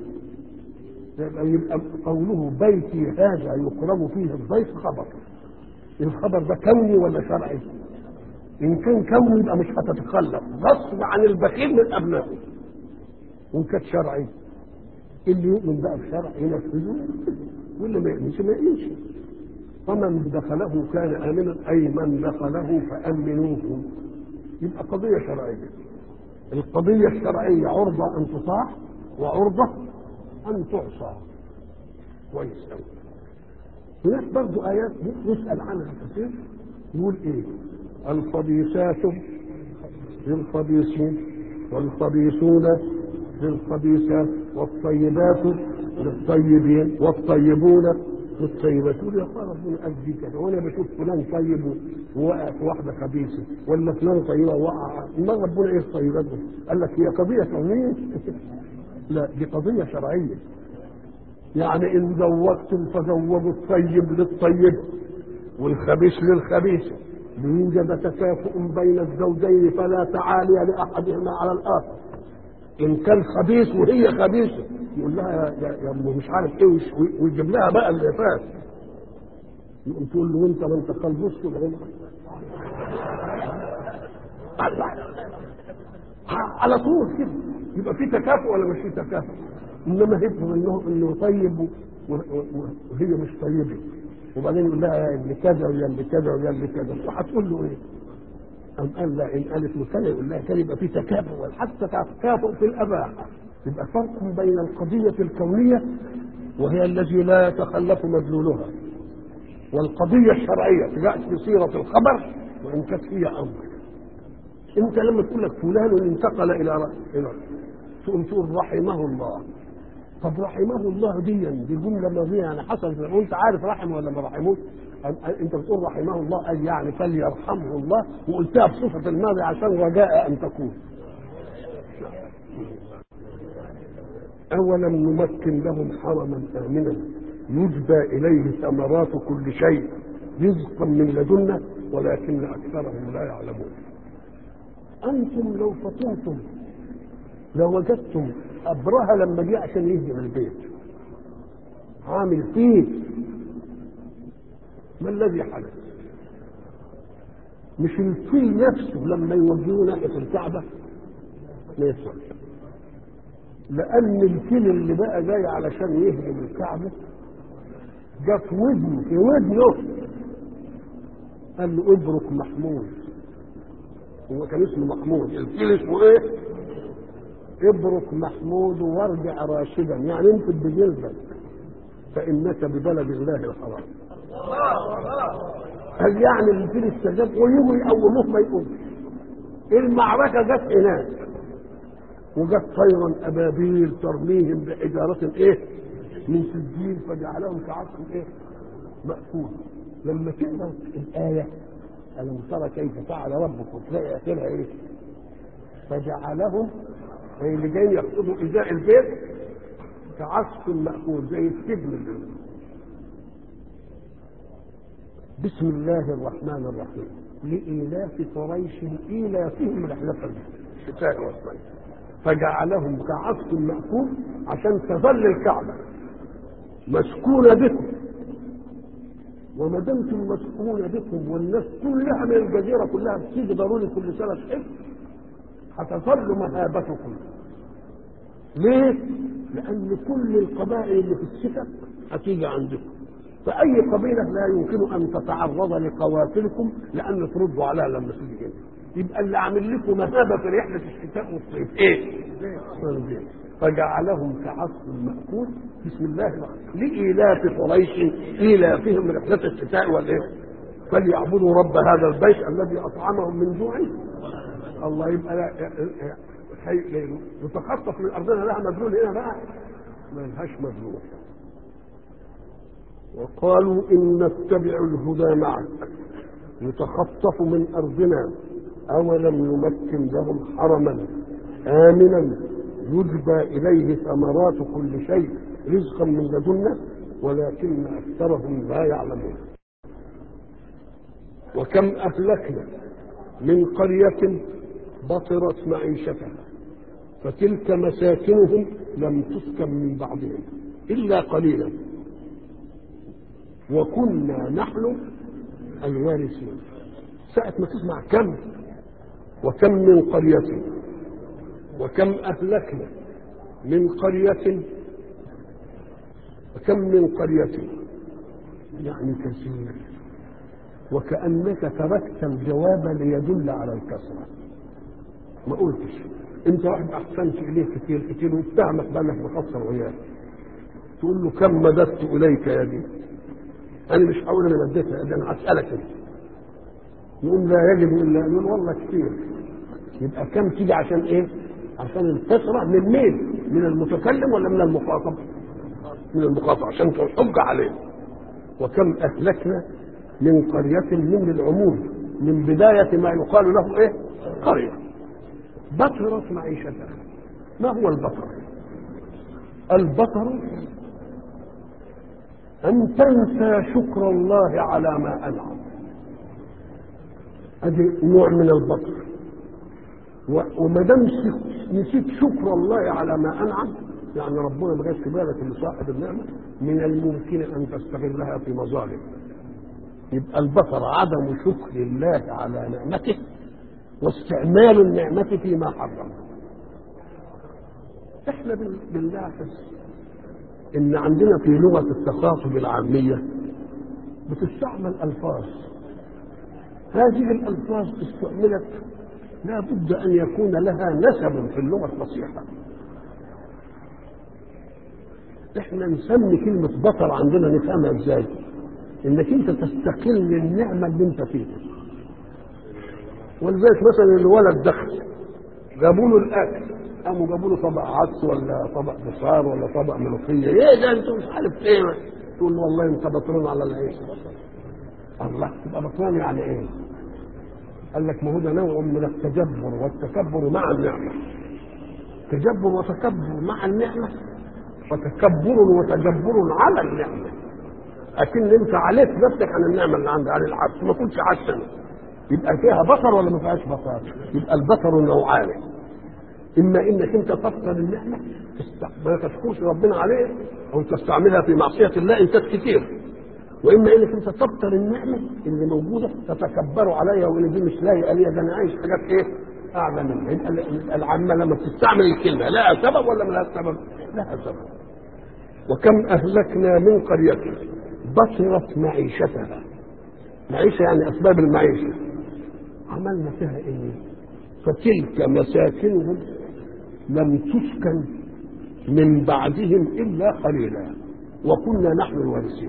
Speaker 1: يبقى, يبقى قوله بيتي هذا يكرم فيه الضيف خبر الخبر ده كوني ولا شرعي؟ ان كان كوني يبقى مش هتتخلف غصب عن البخيل من ابنائه وان كانت شرعي اللي يؤمن بقى بشرع ينفذه واللي ما يؤمنش ما يؤمنش فمن دخله كان امنا اي من دخله فامنوه يبقى قضيه شرعيه القضيه الشرعيه عرضه ان تطاع وعرضه ان تعصى كويس قوي هناك برضه ايات يسال عنها كثير يقول ايه الخبيثات للخبيثين والخبيثون للخبيثات والطيبات للطيبين والطيبون للطيبات تقول يا ترى ربنا قال دي كده وانا بشوف فلان طيب ووقع في واحده خبيثه ولا فلان طيبه وقع ما ربنا ايه الطيبات دي؟ قال لك هي قضيه كونيه لا دي قضيه شرعيه يعني ان زوجتم فزوجوا الطيب للطيب والخبيث للخبيث ليوجد تكافؤ بين الزوجين فلا تعالي لاحدهما على الاخر ان كان خبيث وهي خبيثه يقول لها يا, يا, يا أم مش عارف ايه ويش- ويجيب لها بقى اللي فات يقوم تقول له وانت ما انت خلبوس ولا إيه؟ الله. على طول كده يبقى في تكافؤ ولا مش في تكافؤ انما هيفهم انه انه طيب و- و- و- وهي مش طيبه وبعدين يقول لها يا ابن كذا ويا ابن كذا ويا ابن كذا وهتقول له ايه؟ أم قال لا إن قالت له كذا يقول لها كذا يبقى في تكافؤ حتى تكافؤ في الأباحة يبقى فرق بين القضية الكونية وهي التي لا يتخلف مدلولها والقضية الشرعية جاءت في صيغة الخبر وإن كانت هي أمر أنت لما تقول لك فلان انتقل إلى ر- إلى تقوم تقول رحمه الله طب رحمه الله دي دي جمله ماضيه يعني حصلت وانت عارف رحمه ولا ما رحموش أم- انت بتقول رحمه الله قال يعني فليرحمه الله وقلتها بصفه الماضي عشان رجاء ان تكون اولم نمكن لهم حرما امنا يجبى اليه ثمرات كل شيء رزقا من لدنا ولكن اكثرهم لا يعلمون انتم لو فطنتم لوجدتم ابرهه لما جه عشان يهدم البيت عامل فيه ما الذي حدث؟ مش الفيل نفسه لما يوجهوه ناحيه الكعبه ما يصلش لان الفيل اللي بقى جاي علشان يهدم الكعبه جه في ودنه في ودنه قال له ابرك محمود هو كان اسمه محمود الفيل اسمه ايه؟ ابرك محمود وارجع راشدا يعني انفد بجلدك فانك ببلد الله الحرام قال يعني الفيل استجاب ويجوا يقوموه ما يقومش المعركه جت هناك وجت طيرا ابابيل ترميهم بحجاره ايه من سجين فجعلهم كعصف ايه مأكول لما تقرا الايه الم ترى كيف فعل ربك وتلاقي اخرها ايه فجعلهم زي اللي جايين يقصدوا ازاء البيت كعصف مأكول زي السجن اللي بسم الله الرحمن الرحيم لإيلاف قريش إيلافهم رحلة الشتاء والصيف فجعلهم كعصف مأكول عشان تظل الكعبة مسكونة بكم وما دمتم مسكونة بكم والناس كلها من الجزيرة كلها بتيجي ضروري كل سنة تحب هتظل مهابتكم ليه؟ لأن كل القبائل اللي في السكك هتيجي عندكم فأي قبيلة لا يمكن أن تتعرض لقوافلكم لأن تردوا عليها لما تيجي هنا يبقى اللي عامل لكم مهابة في رحلة الشتاء والصيف إيه؟ البيت. فجعلهم كعصف مأكول بسم الله الرحمن لإيلاف قريش إيلافهم رحلة الشتاء والإيه؟ فليعبدوا رب هذا البيت الذي أطعمهم من جوع الله يبقى لا هي- يتخطف من ارضنا لها مدلول هنا بقى ما لهاش مدلول وقالوا ان نتبع الهدى معك يتخطف من ارضنا اولم نمكن لهم حرما امنا يجبى اليه ثمرات كل شيء رزقا من لدنا ولكن اكثرهم لا يعلمون وكم اهلكنا من قريه بطرت معيشتها فتلك مساكنهم لم تسكن من بعضهم إلا قليلا وكنا نحن الوارثين ساعة ما تسمع كم وكم من قرية وكم أهلكنا من قرية وكم من قرية يعني كثير وكأنك تركت الجواب ليدل على الكثرة ما قلتش انت واحد احسنت اليه كتير كتير واتهمك بانك مقصر وياه تقول له كم مددت اليك يا دي انا مش هقول انا مديتها ده انا هسالك انت يقول لا يجب الا يقول والله كتير يبقى كم تيجي عشان ايه؟ عشان الكثره من مين؟ من المتكلم ولا من المخاطب؟ من المخاطب عشان تحج عليه وكم اهلكنا من قريه من العموم من بدايه ما يقال له ايه قريه بطرت معيشتها ما هو البطر البطر ان تنسى شكر الله على ما انعم ادي نوع من البطر وما دام نسيت شكر الله على ما انعم يعني ربنا ما جاش في بالك اللي صاحب النعمه من الممكن ان تستغلها في مظالم يبقى البصر عدم شكر الله على نعمته واستعمال النعمه فيما حرم احنا بنلاحظ ان عندنا في لغه التخاطب العاميه بتستعمل الفاظ هذه الالفاظ استعملت لا بد ان يكون لها نسب في اللغه الفصيحه احنا نسمي كلمه بطر عندنا نفهمها ازاي انك انت تستقل النعمه اللي انت فيها ولذلك مثلا الولد دخل جابوا له الاكل قاموا جابوا له طبق عدس ولا طبق بصار ولا طبق ملوخيه ايه ده انت مش عارف ايه تقول له والله انت بطران على العيش الله تبقى بطران يعني ايه قال لك ما هو ده نوع من التجبر والتكبر مع النعمه تجبر وتكبر مع النعمه وتكبر وتجبر على النعمه اكن انت عليت نفسك عن النعمه اللي عندك على العكس ما كنتش عكسا يبقى فيها بصر ولا ما فيهاش بصر يبقى البصر نوعان اما انك انت تفقد النعمه ما تشكرش ربنا عليه او تستعملها في معصيه الله انتاج كتير واما انك انت تبطل النعمه اللي موجوده تتكبر عليها وان دي مش لايقه ليا ده انا عايش حاجات ايه اعلى منها يبقى العامه لما بتستعمل الكلمه لها سبب ولا ملهاش سبب؟ لها سبب وكم اهلكنا من قريه بطرت معيشتها معيشه يعني اسباب المعيشه عملنا فيها ايه؟ فتلك مساكنهم لم تسكن من بعدهم الا قليلا وكنا نحن الوارثين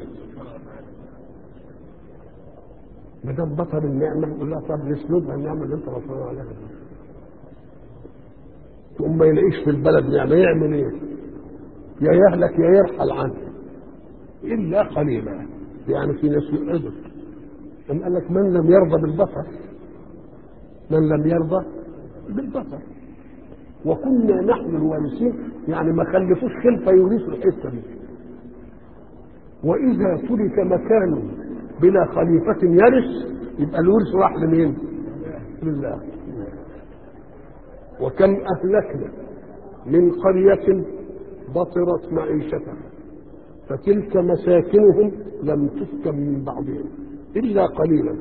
Speaker 1: ما دام بطل النعمه نقول لها طب نسلبها النعمه اللي انت بطلان عليها دي تقوم ما يلاقيش في البلد نعمه يعمل ايه؟ يا يهلك يا يرحل عنه الا قليلا يعني في ناس يقعدوا أم قال لك من لم يرضى بالبصر من لم يرضى بالبصر وكنا نحن الوارثين يعني ما خلفوش خلفه يورثوا الحته دي واذا ترك مكان بلا خليفه يرث يبقى الورث راح لمين؟ لله وكم اهلكنا من قريه بطرت معيشتها فتلك مساكنهم لم تسكن من بعضهم الا قليلا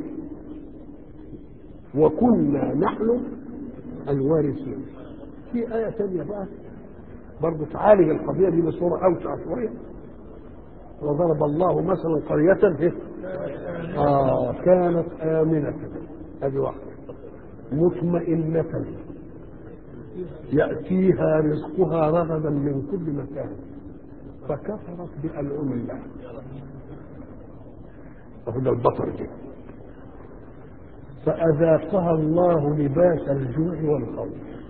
Speaker 1: وكنا نحن الوارثين في آية ثانية بقى برضه تعالج القضية دي بصورة أوسع شوية وضرب الله مثلا قرية إيه؟ آه كانت آمنة هذه واحدة مطمئنة يأتيها رزقها رغدا من كل مكان فكفرت بأنعم الله وهذا البطر دي فأذاقها الله لباس الجوع والخوف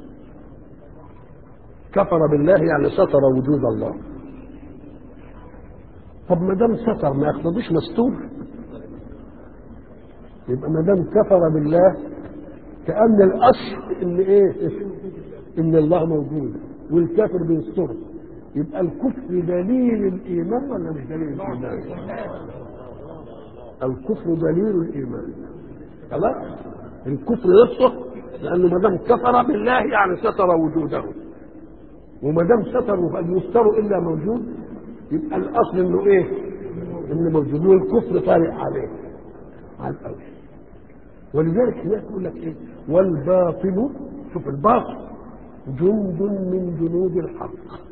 Speaker 1: كفر بالله يعني ستر وجود الله طب ما دام ستر ما يقتضيش مستور يبقى ما دام كفر بالله كأن الأصل إن إيه؟ إن الله موجود والكافر بيستره يبقى الكفر دليل الإيمان ولا مش دليل الإيمان؟ الكفر دليل الإيمان خلاص؟ الكفر يصح لأنه ما دام كفر بالله يعني ستر وجوده وما دام ستر فقد يستر إلا موجود يبقى الأصل إنه إيه؟ إنه موجود والكفر طارئ عليه على الأول ولذلك هناك يقول لك إيه؟ والباطل شوف الباطل جند من جنود الحق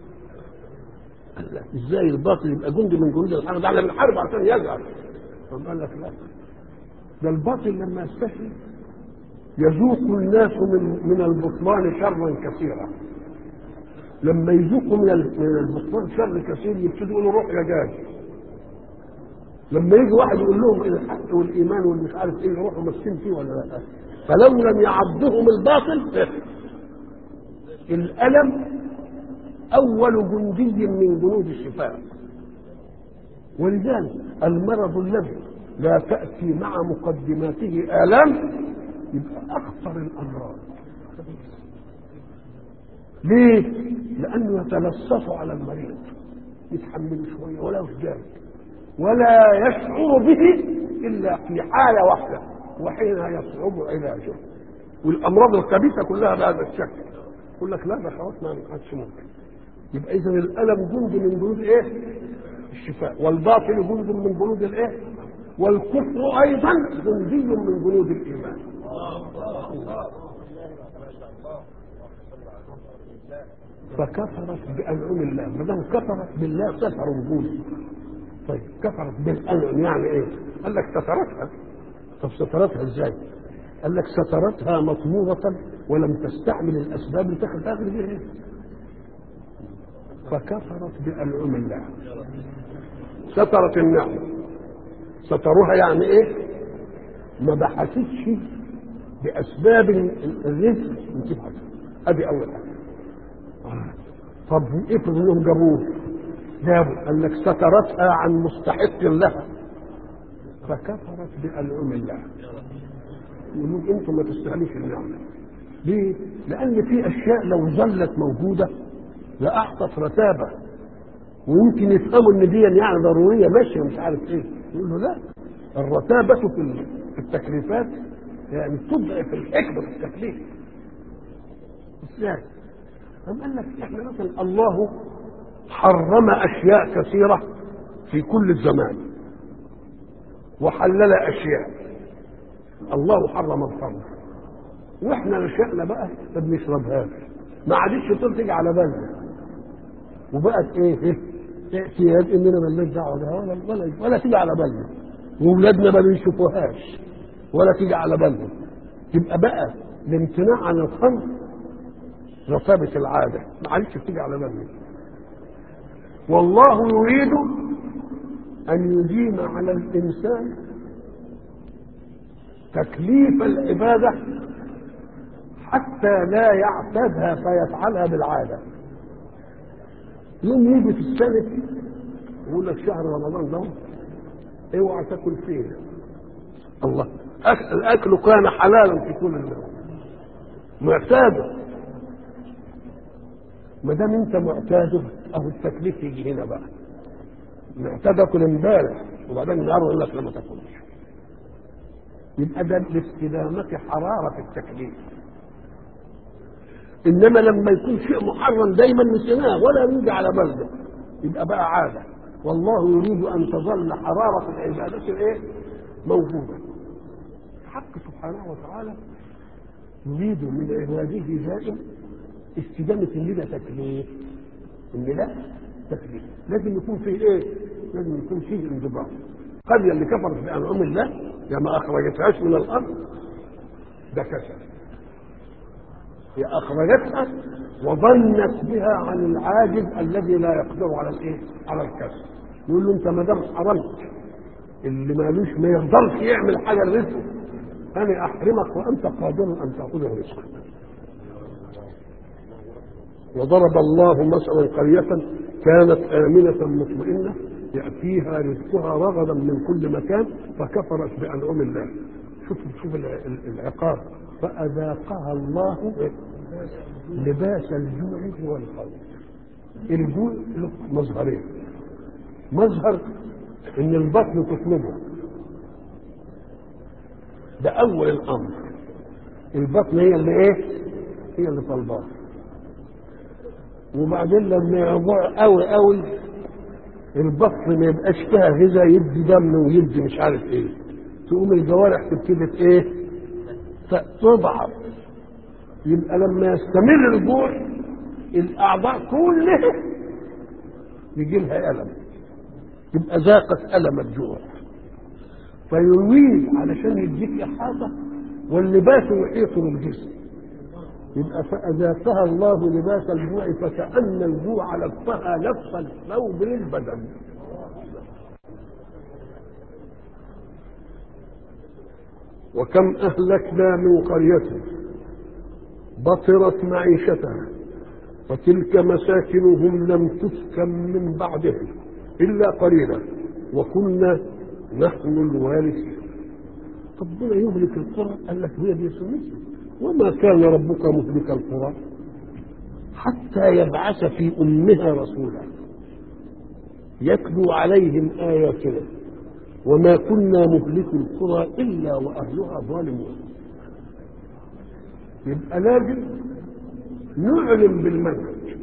Speaker 1: ازاي الباطل يبقى جند من جنود الحق ده احنا بنحارب عشان يزعل طب قال لك لا ده الباطل لما يستحي يذوق الناس من من البطلان شرا كثيرا لما يذوقوا من من البطلان شر كثير يبتدوا يقولوا روح يا جاج لما يجي واحد يقول لهم الحق والايمان والمش عارف ايه يروحوا ماسكين فيه ولا لا فلو لم يعضهم الباطل الألم أول جندي من جنود الشفاء ولذلك المرض الذي لا تأتي مع مقدماته آلام يبقى أخطر الأمراض ليه؟ لأنه يتلصص على المريض يتحمل شوية ولا يشجع ولا يشعر به إلا في حالة واحدة وحين يصعب علاجه والأمراض الخبيثة كلها بهذا الشكل يقول لك لا ده خلاص ما عادش ممكن يبقى إذا الألم جند من جنود إيه؟ الشفاء والباطل جند من جنود الإيه؟ والكفر أيضا جندي من جنود الإيمان فكفرت بأنعم الله ما دام كفرت بالله ستر وجوده طيب كفرت بالأنعم يعني إيه؟ قال لك سترتها طب سترتها إزاي؟ قال لك سترتها مطمورة ولم تستعمل الأسباب لتاخذ تاخذ بها إيه؟ فكفرت بأنعم الله سترت النعمة ستروها يعني ايه ما بحثتش باسباب الرزق وتبحث ادي اول حاجه طب افرض انهم جابوه جابوا قال لك سترتها عن مستحق لها فكفرت بانعم الله يقولون انتم ما تستاهلوش النعمه ليه؟ لان في اشياء لو ظلت موجوده لاعطت رتابه ويمكن يفهموا ان دي يعني ضروريه ماشيه مش عارف ايه يقول له لا الرتابه في في التكليفات يعني تضعف الحكمه في التكليف ازاي؟ أم قال لك احنا مثلا الله حرم اشياء كثيره في كل الزمان وحلل اشياء الله حرم الخمر واحنا نشأنا بقى ما بنشربهاش ما عادش تيجي على بالنا وبقت ايه اعتياد اننا مالناش دعوه بها ولا ولا ولا تيجي على بالنا واولادنا ما بيشوفوهاش ولا تيجي على بالهم يبقى بقى الامتناع عن الخمر رتابة العادة ما عادش بتيجي على بالنا والله يريد أن يديم على الإنسان تكليف العبادة حتى لا يعتادها فيفعلها بالعادة يوم يجي في السنة يقول لك شهر رمضان ده اوعى تاكل فيه الله أك- الاكل كان حلالا في كل الناس معتاده ما دام انت معتاده اهو التكليف يجي هنا بقى معتاد اكل امبارح وبعدين النهارده يقول لك لا ما تاكلش يبقى ده لاستدامة حرارة التكليف انما لما يكون شيء محرم دايما نسيناه ولا يجي على بالنا يبقى بقى عاده والله يريد ان تظل حراره العباده الايه موجوده الحق سبحانه وتعالى يريد من عباده دائم استدامه ان ده تكليف ان ده تكليف لازم يكون فيه ايه لازم يكون فيه انضباط قريه اللي كفرت بانعم الله يا ما اخرجتهاش من الارض ده كسل هي اخرجتها وظنت بها عن العاجز الذي لا يقدر على الايه؟ على الكسب. يقول له انت ما دام حرمت اللي مالوش ما يقدرش يعمل حاجه لرزقه انا احرمك وانت قادر ان تاخذ رزقك. وضرب الله مثلا قرية كانت آمنة مطمئنة يأتيها رزقها رغدا من كل مكان فكفرت بأنعم الله. شوف شوف العقاب فأذاقها الله لباس الجوع والخوف الجوع له مظهرين مظهر ان البطن تطلبه ده اول الامر البطن هي اللي ايه هي اللي طالباه وبعدين لما يجوع قوي قوي البطن ما يبقاش فيها غذاء يدي دم ويدي مش عارف ايه تقوم الجوارح تبتدي ايه تضعف يبقى لما يستمر الجوع الاعضاء كلها يجي لها الم يبقى ذاقت الم الجوع فيرويه علشان يديك احاطه واللباس يحيط بالجسم يبقى فأذاقها الله لباس الجوع فكأن الجوع لفها لف الثوب للبدن وكم أهلكنا من قرية بطرت معيشتها وتلك مساكنهم لم تسكن من بعدهم إلا قليلا وكنا نحن الوارثين ربنا يهلك القرى قال لك هي دي سنته وما كان ربك مهلك القرى حتى يبعث في امها رسولا يتلو عليهم اياتنا وما كنا مهلك القرى الا واهلها ظالمون يبقى لازم نعلم بالمنهج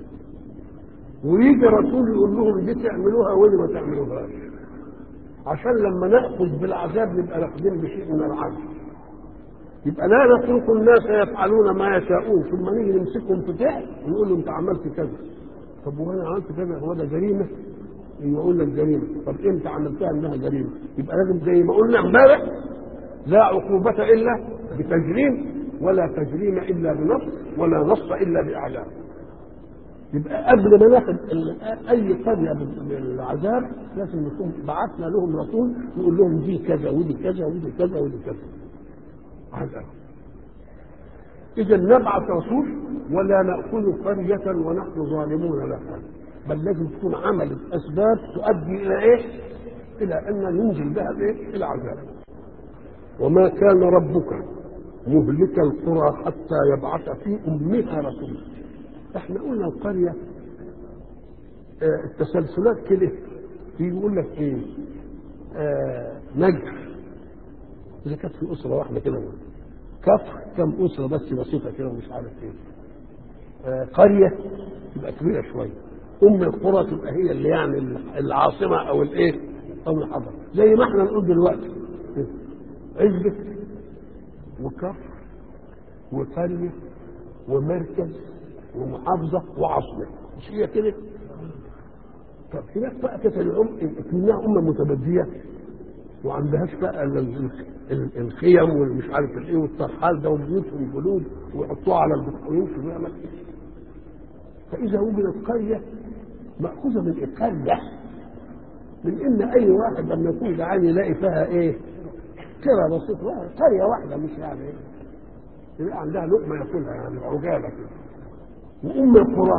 Speaker 1: ويجي رسول يقول لهم دي تعملوها ودي ما تعملوهاش عشان لما ناخذ بالعذاب نبقى ناخذين بشيء من العدل يبقى لا نترك الناس يفعلون ما يشاءون ثم نيجي نمسكهم في فعل ونقول له انت عملت كذا طب وانا عملت كذا هو ده جريمه؟ يقول لك جريمه طب امتى عملتها انها جريمه؟ يبقى لازم زي ما قلنا امبارح لا عقوبة إلا بتجريم ولا تجريم إلا بنص ولا نص إلا بإعلام يبقى قبل ما ناخد ال- اي قريه بال- بالعذاب لازم نكون بعثنا لهم رسول يقول لهم دي كذا ودي كذا ودي كذا ودي كذا عذاب اذا نبعث رسول ولا ناخذ قريه ونحن ظالمون لها بل لازم تكون عملت اسباب تؤدي الى ايه؟ الى ان ننزل بها الايه؟ العذاب وما كان ربك مهلك القرى حتى يبعث في امها رسولا احنا قلنا القريه آه، التسلسلات كده يقول لك ايه آه نجح اذا كانت في اسره واحده كده كفر كم اسره بس بسيطه كده ومش عارف ايه آه قريه تبقى كبيره شويه ام القرى تبقى هي اللي يعني العاصمه او الايه او الحضر زي ما احنا نقول دلوقتي عزبه وكفر وقريه ومركز ومحافظه وعاصمه مش هي كده طب هناك بقى كانت الام كلها امه متبديه وعندهاش بقى ال- ال- ال- الخيم والمش عارف الايه والترحال ده وبيوتهم جلود ويحطوها على البطاقه ويمشوا بيها مكة. فاذا وجدت قريه ماخوذه من القريه من ان اي واحد لما يكون جعان يلاقي فيها ايه؟ كرة بسيطة قرية واحدة مش يعني ايه؟ يبقى عندها لقمة ياكلها يعني عجالة كده وأم القرى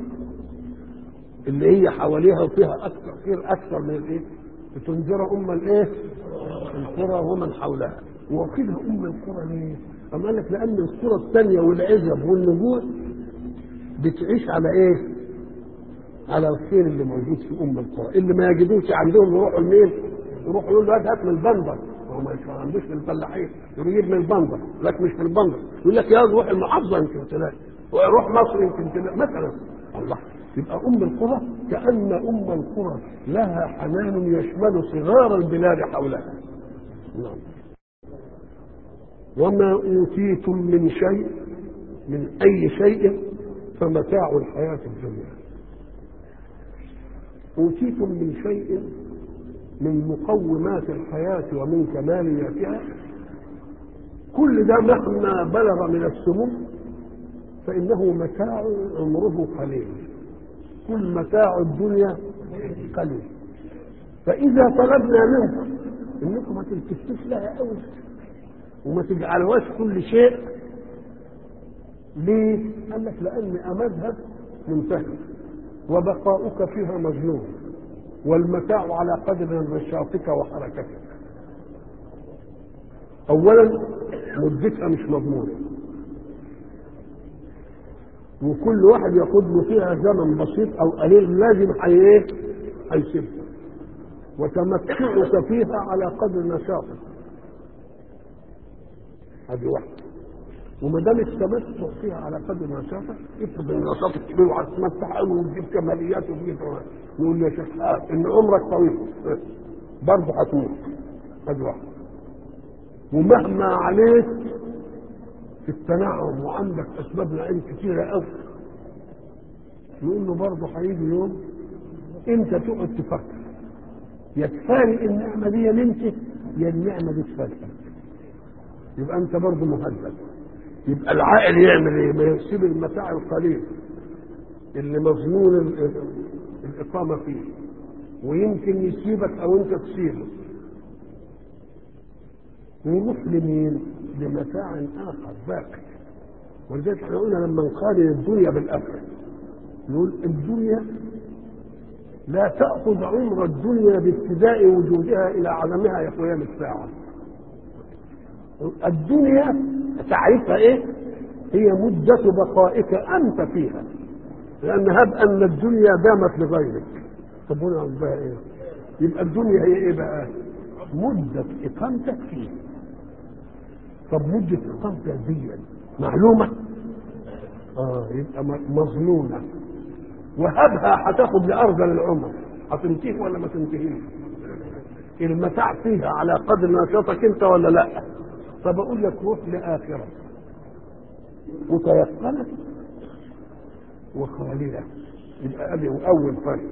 Speaker 1: اللي هي حواليها وفيها أكثر خير أكثر من الإيه؟ بتنذر أم الإيه؟ القرى ومن حولها واخدها أم القرى ليه؟ أما قال لك لأن القرى الثانية والعزب والنجوع بتعيش على إيه؟ على الخير اللي موجود في أم القرى اللي ما يجدوش عندهم يروحوا لمين؟ يروحوا يقولوا له هات من البندر هو ما يش- ما عندوش من الفلاحين يجيب من البندر لك مش في البندر يقول لك يا روح المحافظه يمكن تلاقي وروح مصر يمكن تلاقي مثلا الله يبقى ام القرى كان ام القرى لها حنان يشمل صغار البلاد حولها نعم وما اوتيتم من شيء من اي شيء فمتاع الحياه الدنيا اوتيتم من شيء من مقومات الحياة ومن كمالياتها كل ده مهما بلغ من السمو فإنه متاع عمره قليل كل متاع الدنيا قليل فإذا طلبنا منكم إنكم ما تلتفتوش لها أوي وما تجعلوهاش كل شيء ليه؟ قال لك لأن أمدها منتهي وبقاؤك فيها مجنون والمتاع على قدر نشاطك وحركتك اولا مدتها مش مضمونه وكل واحد ياخد له فيها زمن بسيط او قليل لازم حي ايه هيسيبها وتمتعك فيها على قدر نشاطك هذه واحده وما دام التمتع فيها على قدر نشاطك افرض ان نشاطك كبير وهتتمتع قوي وتجيب كماليات وتجيب يقول لي يا شيخ آه ان عمرك طويل برضه هتموت ادي واحده ومهما عليك في التنعم وعندك اسباب نعيم كتيره قوي نقول له برضه هيجي يوم انت تقعد تفكر يا تفارق النعمه دي انت يا النعمه دي تفارقك يبقى انت برضه مهدد يبقى العاقل يعمل ايه؟ ما يسيب المتاع القليل اللي مظنون ال- ال- الاقامه فيه ويمكن يسيبك او انت تسيبه ويروح لمين؟ لمتاع اخر باقي ولذلك احنا قلنا لما نقارن الدنيا بالاخره نقول الدنيا لا تأخذ عمر الدنيا بابتداء وجودها إلى عدمها يا قيام الساعة الدنيا تعرفها إيه؟ هي مدة بقائك أنت فيها لأن هب أن الدنيا دامت لغيرك طب هنا بقى إيه؟ يبقى الدنيا هي إيه بقى؟ مدة إقامتك فيه طب مدة إقامتك دي معلومة؟ آه يبقى مظنونة وهبها هتاخد لأرذل العمر هتنتهي ولا ما تنتهيش؟ المتاع فيها على قدر نشاطك أنت ولا لأ؟ طب أقول لك روح لآخرة متيقنة وخالدة يبقى أبي أول فرق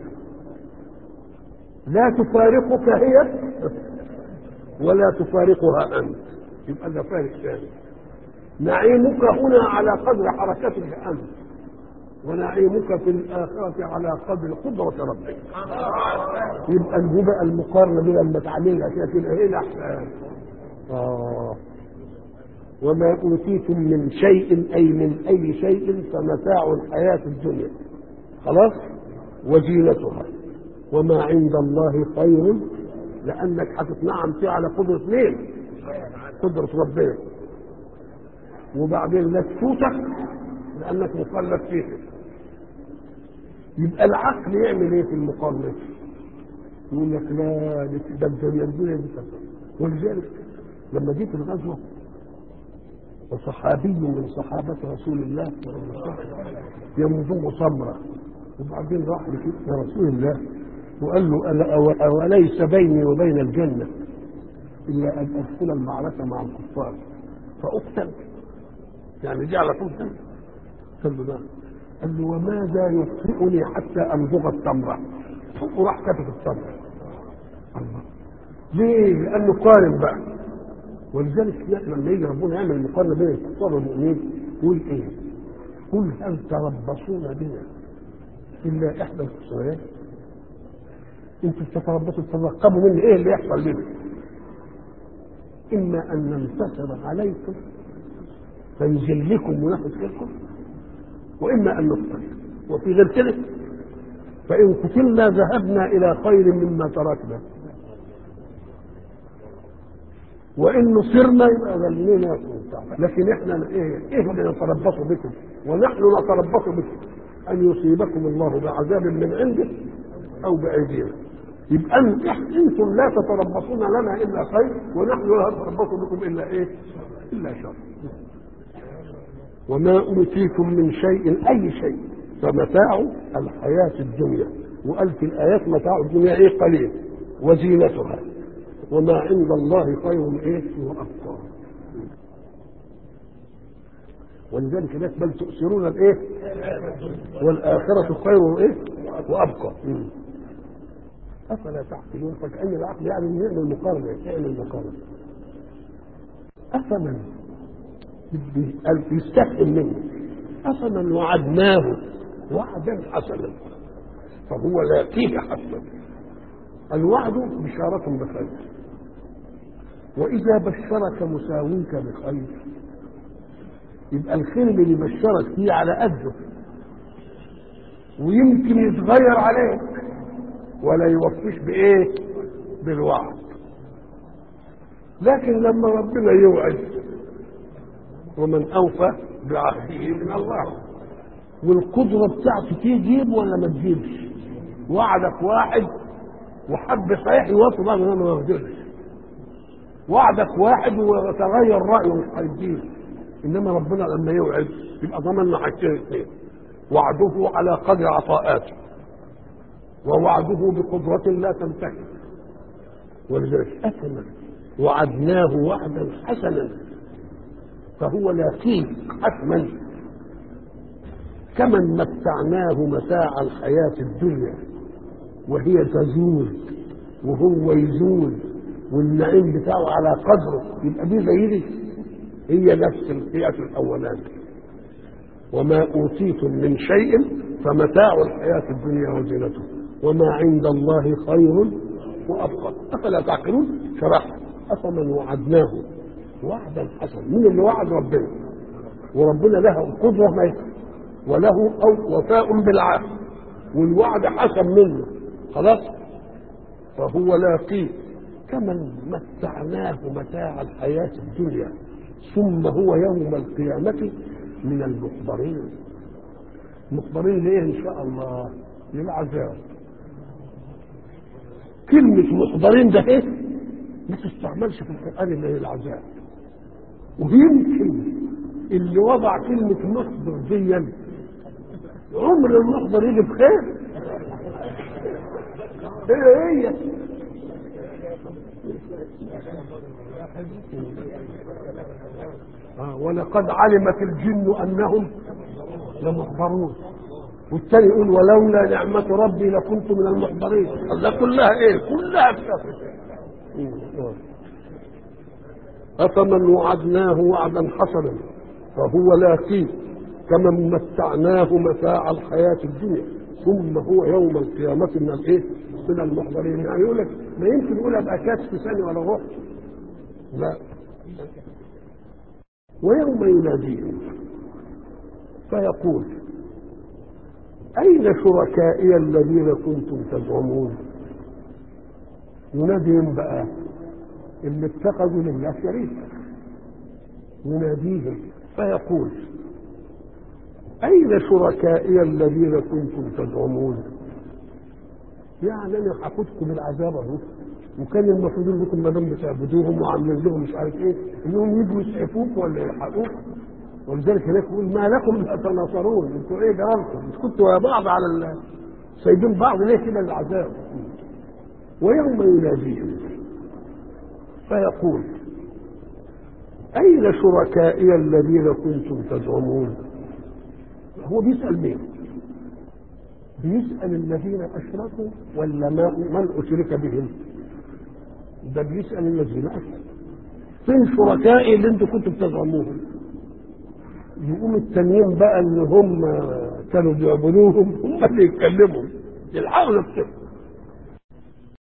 Speaker 1: لا تفارقك هي ولا تفارقها أنت يبقى ده فارق ثاني نعيمك هنا على قدر حركتك أنت ونعيمك في الآخرة على قدر قدرة ربك يبقى دي بقى المقارنة دي لما تعملها كده تبقى ايه الأحسن آه وما أوتيتم من شيء أي من أي شيء فمتاع الحياة الدنيا خلاص وزينتها وما عند الله خير لأنك هتتنعم فيه على قدرة مين؟ قدرة ربنا وبعدين لا تفوتك لأنك مكلف فيه يبقى العقل يعمل ايه في المقارنة؟ يقول لك لا ده الدنيا الدنيا دي ولذلك لما جيت الغزوه وصحابي من صحابة رسول الله يمضغ صبرا وبعدين راح يا رسول الله وقال له ألا أوليس بيني وبين الجنة إلا أن أدخل المعركة مع الكفار فأقتل يعني دي على طول قال له نعم قال له وماذا يطفئني حتى أمضغ التمرة وراح كتف التمرة الله ليه؟ لأنه قارن بقى ولذلك لما يجي ربنا يعمل مقارنه بين الكفار والمؤمنين يقول ايه؟ قل هل تربصون بنا الا احدى الحسنيات؟ انتوا بتتربصوا تترقبوا مني ايه اللي يحصل بنا؟ اما ان ننتصر عليكم فنذلكم وناخذ فيكم واما ان نقتل وفي غير كده فان قتلنا ذهبنا الى خير مما تركنا وان نصرنا يبقى ذلنا لكن احنا ايه ايه اللي نتربص بكم ونحن نتربص بكم ان يصيبكم الله بعذاب من عنده او بايدينا يبقى انتم لا تتربصون لنا الا خير ونحن لا نتربص بكم الا ايه؟ الا شر. وما اوتيتم من شيء اي شيء فمتاع الحياه الدنيا وقال في الايات متاع الدنيا ايه قليل وزينتها وما عند الله خير ايه وابقى ولذلك الناس بل تؤثرون الايه والاخره خير ايه وابقى افلا تعقلون فكأن العقل يعني يعمل مقارنه يعمل مقارنه افمن يستفهم منه افمن وعدناه وعدا حسنا فهو لاقيه حسنا الوعد بشارة بخير وإذا بشرك مساويك بخير يبقى الخير اللي بيبشرك فيه على قده ويمكن يتغير عليك ولا يوفيش بإيه؟ بالوعد لكن لما ربنا يوعد ومن أوفى بعهده من الله والقدرة بتاعته تجيب ولا ما تجيبش وعدك واحد وحب صحيح يوصل بعض ما ما قدرش وعدك واحد وتغير رايه مش هيديه انما ربنا لما يوعد يبقى ضمننا حاجتين اثنين وعده على قدر عطاءاته ووعده بقدرة لا تنتهي ولذلك أتمن وعدناه وعدا حسنا فهو لاقيه حتما كمن متعناه متاع الحياة الدنيا وهي تزول وهو يزول والنعيم بتاعه على قدره يبقى دي زي دي هي نفس الفئة الأولانية وما أوتيتم من شيء فمتاع الحياة الدنيا وزينته وما عند الله خير وأبقى أفلا تعقلون شرح أفمن وعدناه وعدا حسنا من اللي وعد ربنا وربنا له قدرة ما وله أو وفاء بالعهد والوعد حسن منه خلاص فهو لاقيه كمن متعناه متاع الحياة الدنيا ثم هو يوم القيامة من المحضرين مخبرين ليه ان شاء الله للعذاب كلمة محضرين ده ايه ما تستعملش في القرآن الا للعذاب ويمكن اللي وضع كلمة محضر دي عمر المحضر يجي بخير هي هي آه ولقد علمت الجن انهم لمحضرون والثاني يقول ولولا نعمة ربي لكنت من المحضرين الله كلها ايه كلها بتفرق أفمن وعدناه وعدا حسنا فهو لاقيه كمن متعناه متاع الحياة الدنيا ثم هو يوم القيامة من الايه؟ من المحضرين يعني يقول لك ما يمكن يقول ابقى كاس في ثانية ولا روح لا ويوم يناديهم فيقول أين شركائي الذين كنتم تزعمون يناديهم بقى اللي اتخذوا لله شريكا يناديهم فيقول أين شركائي الذين كنتم تزعمون يعني أنا حكتكم العذاب أهو وكان المفروض انكم ما دام بتعبدوهم وعاملين لهم مش عارف ايه انهم يجوا يسعفوك ولا يلحقوك ولذلك هناك يقول ما لكم لا تناصرون انتوا ايه جرالكم مش كنتوا يا بعض على ال... سايبين بعض ليه كده العذاب ويوم يناديهم فيقول أين شركائي الذين كنتم تزعمون هو بيسأل مين بيسأل الذين أشركوا ولا ما من أشرك بهم ده بيسأل الذين أشركوا فين شركائي اللي انتم كنتم تزعموهم يقوم التانيين بقى اللي هم كانوا بيعبدوهم هم اللي يتكلموا يلحقوا نفسهم